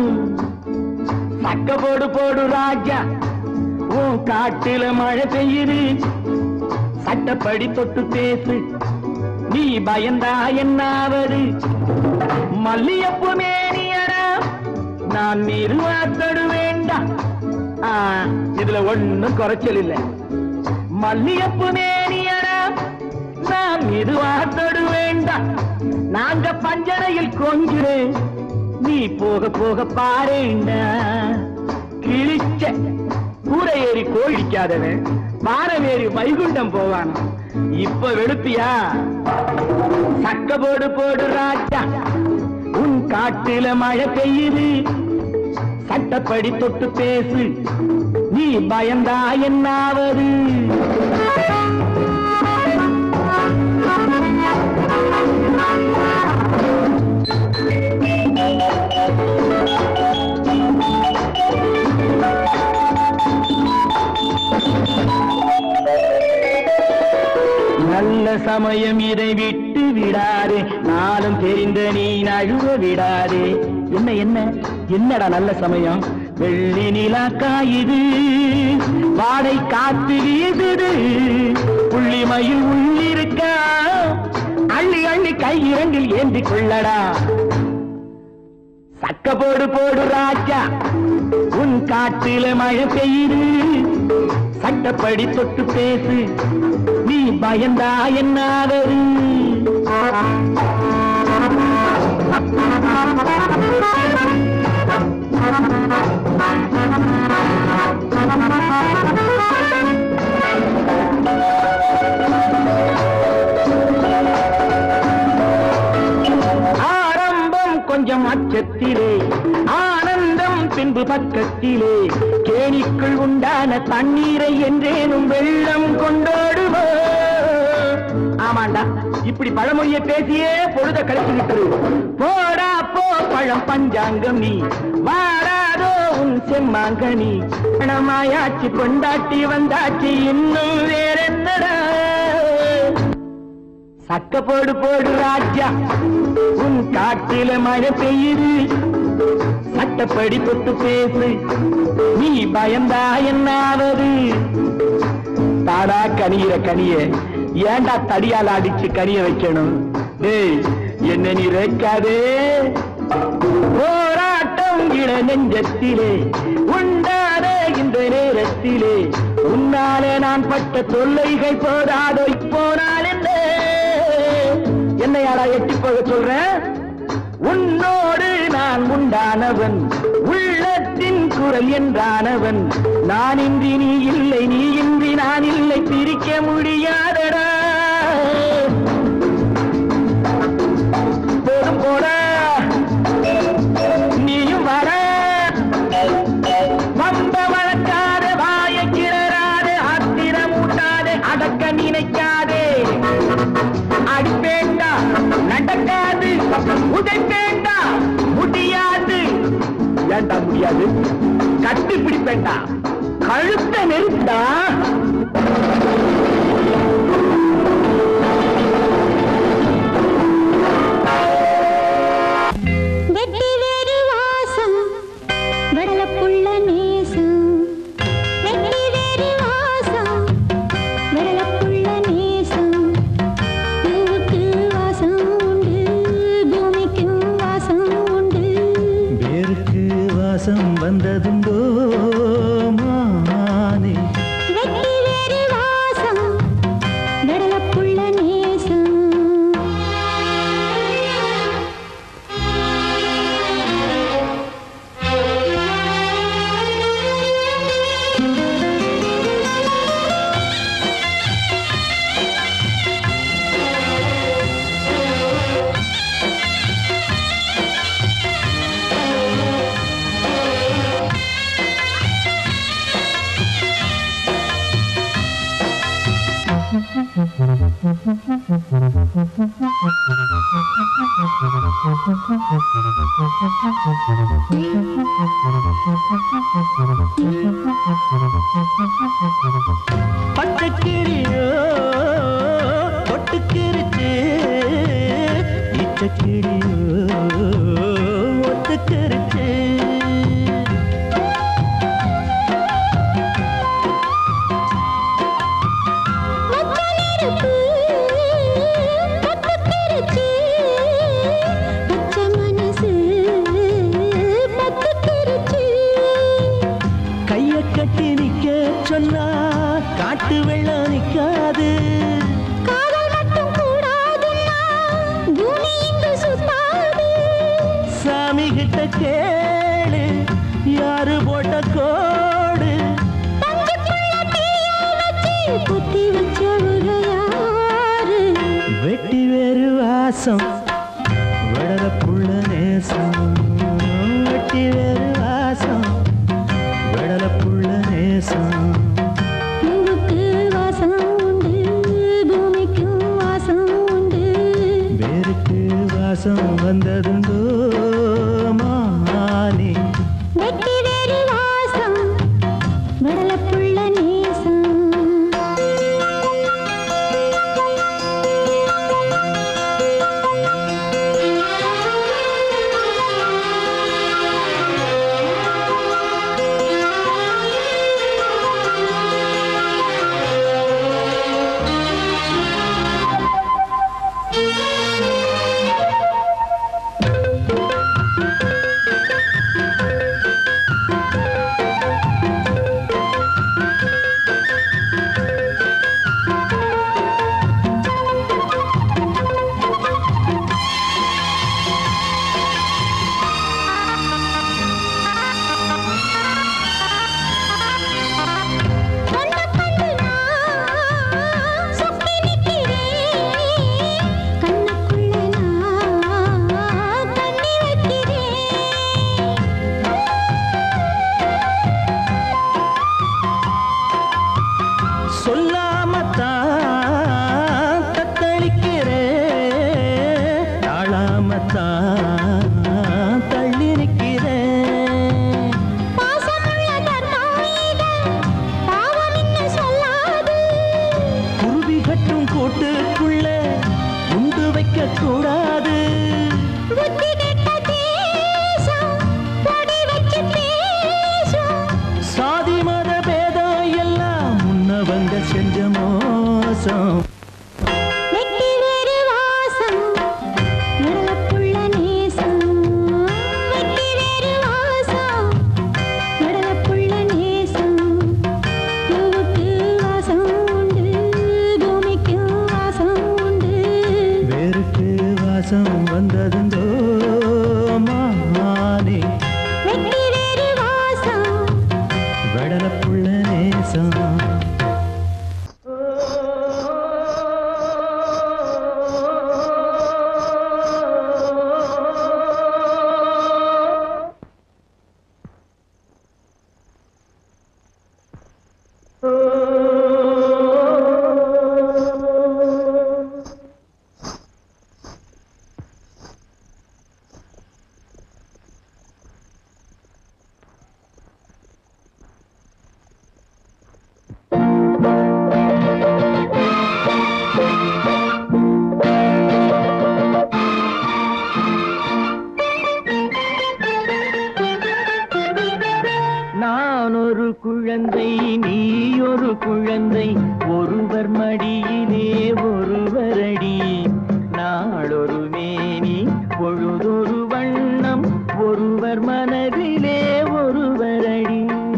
சக்க போடு போடு ராஜா உன் காட்டுல மழை பெய்யுது சட்டப்படி தொட்டு பேசு நீ பயந்தா என்னாவது மல்லியப்பு மேனியரா நான் நிர்வாத்தடு வேண்டாம் ஆ, இதுல ஒண்ணும் குறைச்சல் இல்ல மல்லியப்பு மேனியரா நான் நிர்வாத்தடு வேண்டாம் நாங்க பஞ்சனையில் கொஞ்சுறேன் நீ போக போக பாருண்டா கிழிச்ச கூரை ஏறி கோழிக்காதவன் பாரம் ஏறி வைகுண்டம் போவான் இப்ப வெளுப்பியா சக்க போடு போடு ராஜா உன் காட்டுல மழை பெய்யுது சட்டப்படி தொட்டு பேசு நீ பயந்தா என்னாவது நல்ல சமயம் இதை விட்டு விடாதே நாளும் தெரிந்த நீ நழுவ விடாதே என்ன என்ன என்னடா நல்ல சமயம் வெள்ளி நிலா காயுது வாடை காத்து வீசுது புள்ளிமயில் உள்ளிருக்கா அள்ளி அள்ளி கை இரண்டில் ஏந்தி கொள்ளடா சக்க போடு போடு ராஜா உன் காட்டில மழை பெய்யுது சட்டப்படி தொட்டு பேசு நீ பயந்தா என்னாவது ஆரம்பம் கொஞ்சம் அச்சத்திலே ஆனந்தம் பின்பு பக்கத்திலே கேணிக்குள் உண்டான தண்ணீரை என்றேனும் வெள்ளம் கொண்டாடுவோ ஆமாண்டா இப்படி பழமொழிய பேசியே பொழுத கழிச்சுக்கிட்டு போடா போ பழம் பஞ்சாங்கம் நீ வாடாதோ உன் செம்மாங்கனி பணமாயாச்சு கொண்டாட்டி வந்தாச்சு இன்னும் வேறென்னடா சக்க போடு போடு ராஜா உன் காட்டில மழை பெய்யுது சட்டப்படி தொட்டு பேசு நீ பயந்தா என்னாவது தாடா கனியிற கனிய ஏன்டா தடியால் அடிச்சு கனிய வைக்கணும் டேய் என்ன நீ ரேக்காதே போராட்டம் இட நெஞ்சத்திலே உண்டாதே இந்த நேரத்திலே உன்னாலே நான் பட்ட தொல்லைகள் போதாதோ இப்போனால் என்ன என்னையாடா எட்டி போக சொல்றேன் உன்னோடு நான் உண்டானவன் உள்ளத்தின் குரல் என்றானவன் நான் இன்றி நீ இல்லை நீ இன்றி நான் இல்லை பிரிக்க முடியாதடா போதும் போடா நீயும் வர வம்ப வளர்க்காத வாய கிளறாதே ஆத்திரம் ஊட்டாதே அடக்க நினைக்காதே அடிப்பேண்டா நடக்காது உதைப்பேண்டா முடியாது ஏண்டா முடியாது கட்டி பிடிப்பேண்டா கழுத்த நெருண்டா வெட்டி வேறு வாசம் வெள்ளப்புள்ள நேசம் வெட்டி வேறு வாசம் வெள்ளப்புள்ள நேசம் பூவுக்கு வாசம் உண்டு பூமிக்கும் வாசம் உண்டு வேருக்கு வாசம் வந்ததுண்டோ மானே வெட்டி வேறு வாசம் வெள்ளப்புள்ள நேசம் பட்டுக்கிளியோ பொட்டுக்கிருச்சு காட்டு வெள்ளம் நிக்காது காதல் மட்டும் கூடாதுன்னா பூமி இங்கு சுத்தாது சாமி கிட்ட கேளு யாரு போட்ட கோடு பஞ்சுக்குள்ள தீயை வச்சு குத்தி வச்சவங்க யாரு வெட்டி வேறு வாசம் வளர புள்ள நேசம் வெட்டி வேறு வாசம் வளர புள்ள நேசம் பூவுக்கு வாசம் உண்டு பூமிக்கும் வாசம் உண்டு வேருக்கு வாசம் வந்ததுண்டோ மானே வெட்டி வேறு வாசம் வடலப்புள்ள நேசம் கண்ண கண்டு நான் சொக்கி நிற்கிறேன் கண்ணுக்குள்ள நான் தண்ணி வைக்கிறேன் சொல்லாமத்தான் தத்தளிக்கிறேன் தாழாமத்தான் தள்ளி நிற்கிறேன் பாசமுள்ள தர்மாயிகள் பாவம் என்ன சொல்லாது குருவி கட்டும் கூட்டுக்குள்ள உண்டு வைக்க கூடாது புத்தி கெட்ட தேசம் பொடி வச்சு பேசும் சாதி மத பேதம் எல்லாம் முன்னவங்க செஞ்ச மோசம் வெட்டி வேறு வாசம் நடலப்புள்ள நேசம் வெட்டி வேறு வாசம் நடலப்புள்ள நேசம் பூவுக்கு வாசம் உண்டு பூமிக்கு வாசம் உண்டு வேருக்கு வாசம் வந்ததுண்டோ மானே வெட்டி வேறு வாசம் வடல புள்ள நேசம் நான் ஒரு குழந்தை நீ ஒரு குழந்தை ஒருவர் மடியிலே ஒருவரடி நாளொரு மேனி பொழுதொரு வண்ணம் ஒருவர் மனதிலே ஒருவரடி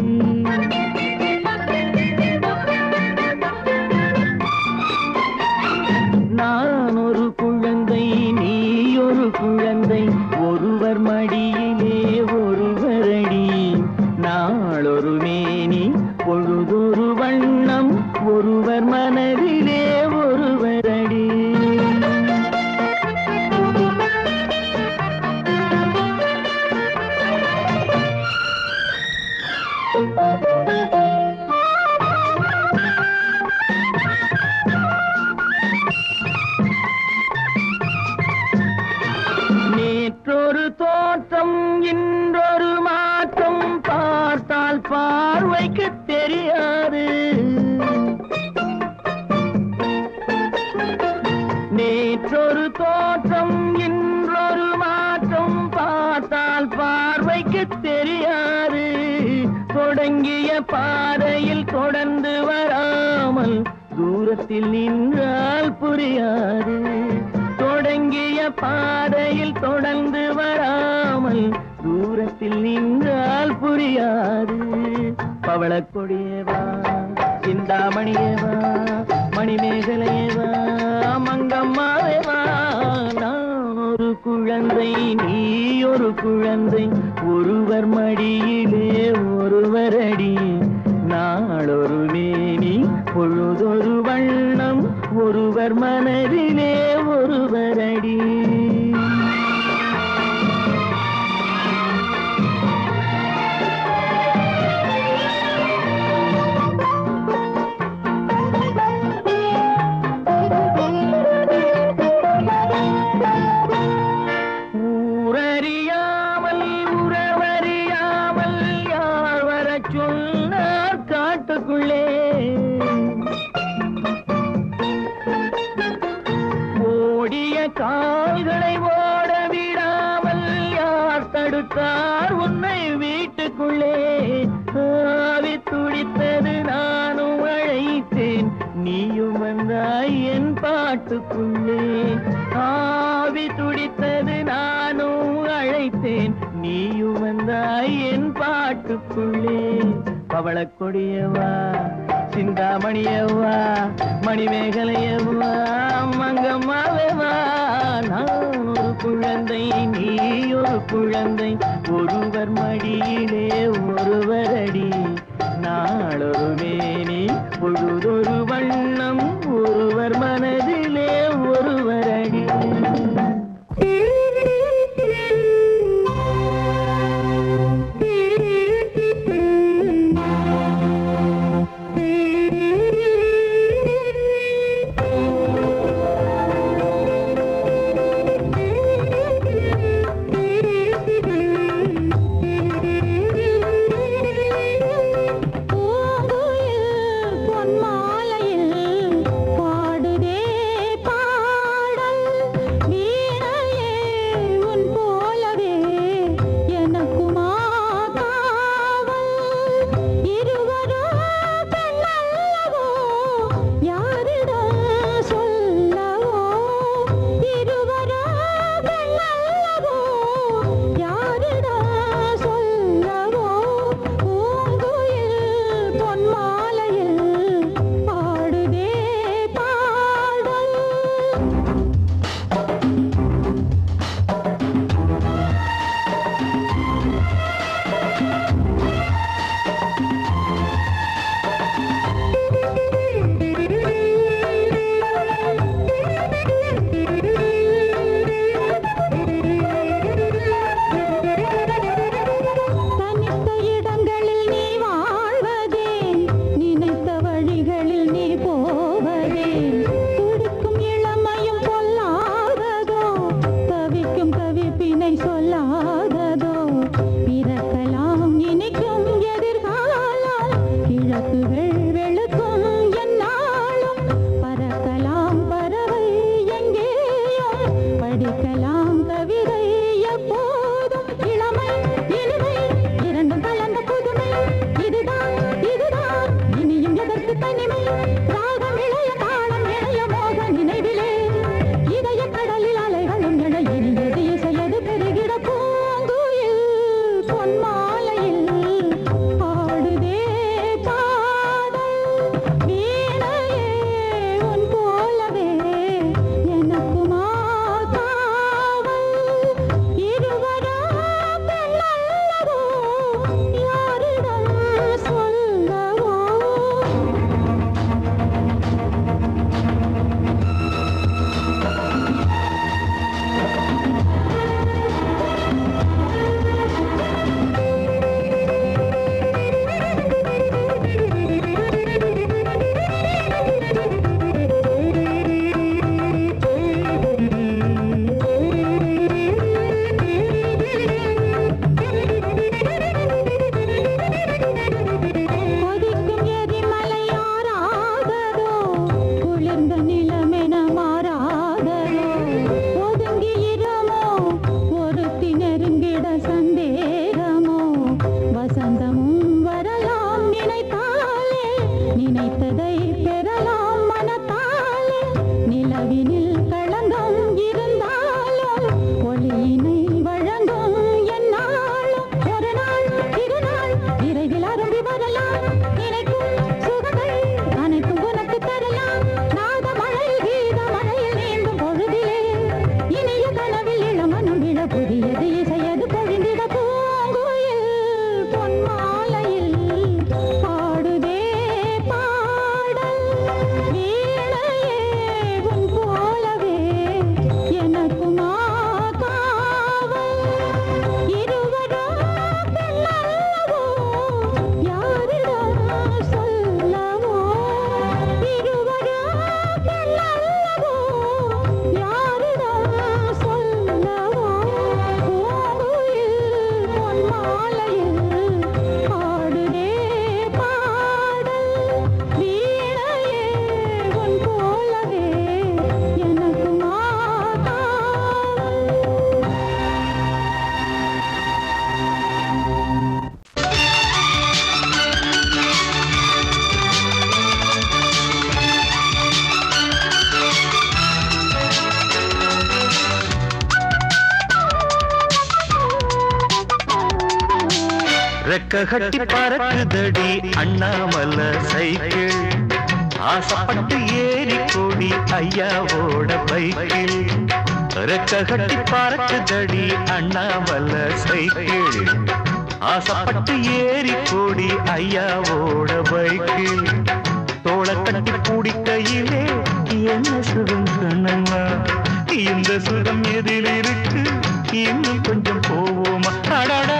நான் ஒரு குழந்தை நீ ஒரு குழந்தை ஒருவர் மடியிலே ஒருவரடி நாளொரு மேனி பொழுதொரு வண்ணம் ஒருவர் மனதிலே ஒருவரடி நேற்றொரு தோற்றம் இன்றொரு மாற்றம் பார்த்தால் பார்வைக்கு தெரியாது நேற்றொரு தோற்றம் இன்றொரு மாற்றம் பார்த்தால் பார்வைக்கு தெரியாது தொடங்கிய பாதையில் தொடர்ந்து வராமல் தூரத்தில் நின்றால் புரியாது தொடங்கிய பாதையில் தொடர்ந்து வராமல் தூரத்தில் நின்றால் புரியாது பவளக்கொடியவா சிந்தாமணியேவா மணிமேகலையேவா மங்கம்மாவேவா நான் ஒரு குழந்தை நீ ஒரு குழந்தை ஒருவர் மடியிலே ஒருவர் அடி நாளொரு மேனி பொழுதொரு வண்ணம் ஒருவர் மனதிலே ஒருவர் அடி ஊரறியாமல் உறவறியாமல் யார் வரச் சொன்னார் காட்டுக்குள்ளே ஓடிய கால்களை ஓட விடாமல் யார் தடுத்தார் உன்னை வீட்டுக்குள்ளே ஆவி துடித்தது நானும் அழைத்தேன் நீயும் வந்தாய் என் பாட்டுக்குள்ளே ஆவி துடித்தது நானும் அழைத்தேன் நீயும் வந்தாய் என் பாட்டுக்குள்ளே பவளக் கொடியவா சிந்தாமணியவா மணிமேகலையவா மங்கம்மாவேவா நான் ஒரு குழந்தை நீ ஒரு குழந்தை ஒருவர் மடியிலே ஒருவர் அடி நாளொரு மேனி பொழுதொரு வண்ணம் ஒருவர் மனதிலே ஒருவர் அடி பூங்குயில் பொன்மாலையில் பாடுதே பாடல் வீணையே உன் போலவே எனக்குமா காவல் இருவரும் பெண்ணல்லவோ யாரிடம் சொல்லவோ இருவரும் பெண்ணல்லவோ யாரிடம் சொல்லவோ பூங்குயில் பொன்மாலையில் பாடுதே பாடல் தனித்த இடங்களில் நீ வாழ்வதே நினைத்த வழிகளில் நீ போவதே துடிக்கும் இளமையும் பொல்லாததோ தவிக்கும் தவிப்பினை சொல்லாததோ பிறக்கலாம் இனிக்கும் எதிர்காலம் கிழக்குகள் வெளுக்கும் என்னாலும் பறக்கலாம் பறவை எங்கேயும் படிக்கலாம் கவிதை எப்போதும் இளமை இனிமை இரண்டும் கலந்த புதுமை இதுதான் இதுதான் இனியும் எதற்கு தனிமை ராகம் இளைய காலம் இளைய மோக நினைவிலே இதய கடலில் அலைகளும் எழ இனியது இசையது பெருகிட பூங்குயில் பொன்மாலையில் பாடுதே பாடல் வீணையே உன் போலவே எனக்குமா காவல் இருவரா பெண்ணல்லவோ யாரிடம் சொல்லவோ கொதிக்கும் எரிமலை ஆறாததோ குளிர்ந்த நிலமென மாறாததோ ஒதுங்கி இருமோ ஒருத்தி நெருங்கிட சந்தேகமோ வசந்தமும் வரலாம் நினைத்தாலே நினைத்ததை பெறலாம் மனத்தாலே நிலவினில் களங்கம் இருந்தாலும் ஒளியினை வழங்கும் என்னாலும் ஒரு நாள் இரு நாள் விரைவில் அரும்பி வரலாம் நினைக்கும் சுகங்கள் ரெக்க கட்டி பறக்குதடி அண்ணாமல சைக்கிள் ஆசைப்பட்டு ஏறி கூடி ஐயாவோட பைக்கில் ரெக்க கட்டி பறக்குதடி அண்ணாமல சைக்கிள் ஆசைப்பட்டு ஏறி கூடி ஐயாவோட பைக்கில் தோள கட்டி பிடிக்கையிலே என்ன சுகம் கண்ணம்மா இந்த சுகம் எதில் இருக்கு இன்னும் கொஞ்சம் போவோமா அடடா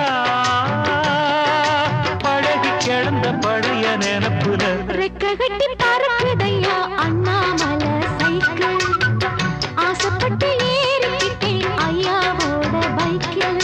பழகி கிடந்த பழைய நினப்புல ரெக்க கட்டி பறக்குதையா அண்ணாமலை சைக்கிள் ஆசைப்பட்டு ஏறிக்கிட்டேன் ஐயாவோட பைக்கில்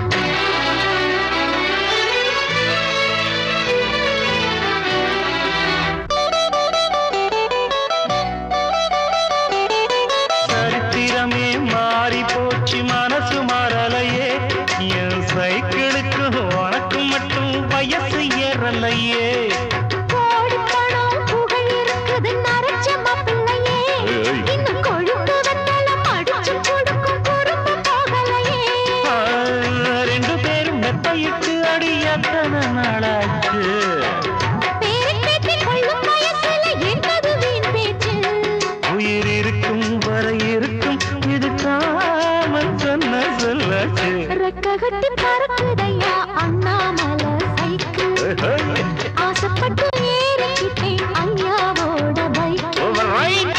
சரித்திரமே மாறி போச்சு மனசு மாறலையே என் சைக்கிளுக்கு உனக்கு மட்டும் வயசு ஏறலையே கோடி பணம் புகழ் இருக்குது நரைச்ச மாப்பிள்ளையே ஏய். இன்னும் கொழுப்பு வெத்தலம் அடிச்சு கொடுக்கும் குறும்பு போகலையே ஆ, ரெண்டு பேரும் மெத்தையிட்டு அடி எத்தனை நாளாச்சு பேரை பேத்தி கொள்ளும் வயசுல என்னது வீண் பேச்சு உயிர் இருக்கும் வரை இருக்கும் இது காமன் சொன்ன சொல்லாச்சு ரெக்க கட்டி பறக்குதையா அண்ணாமலை சைக்கிள் ஆசைப்பட்டு ஏறிக்கிட்டேன் ஐயாவோட பைக்கில் Override.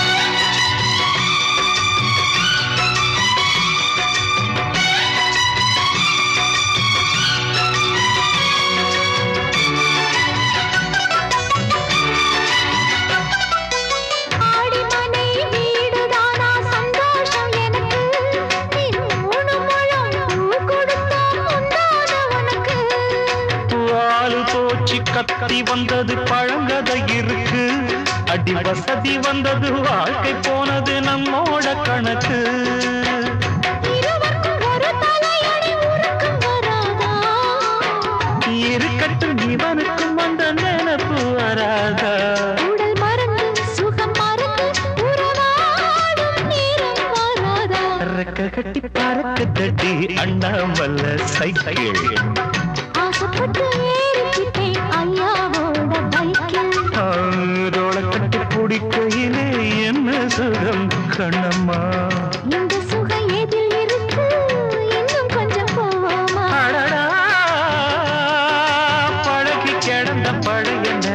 ஆடிமனை வீடுதானா சந்தோஷம் எனக்கு நீ மூணு முழம் பூ கொடுத்தா முந்தான உனக்கு வாலு போச்சு கத்தி வந்தது பழங்கதை இருக்கு அடி வசதி வந்தது வாழ்க்கை போனது நம்மோட கணக்கு இருவருக்கும் ஒரு தலையணி உருக்கம் வராதா இருக்கட்டும் இவனுக்கும் அந்த நினப்பு வராதா உடல் மறந்து சுகம் மறந்து உறவாடும் நேரம் வராதா ரெக்க கட்டி பறக்க தட்டி அண்ணாமல்ல சைக்கிள் ஆசைப்பட்டு ஏறிக்கிட்டேன் ஐயாவோட பைக்கில் ஆரோட கட்டி பிடிக்கையிலே என்ன சுகம் கண்ணம்மா இந்த சுகம் எதில் இருக்கு இன்னும் கொஞ்சம் போவோமா அடடா, பழகி கிடந்த பழைய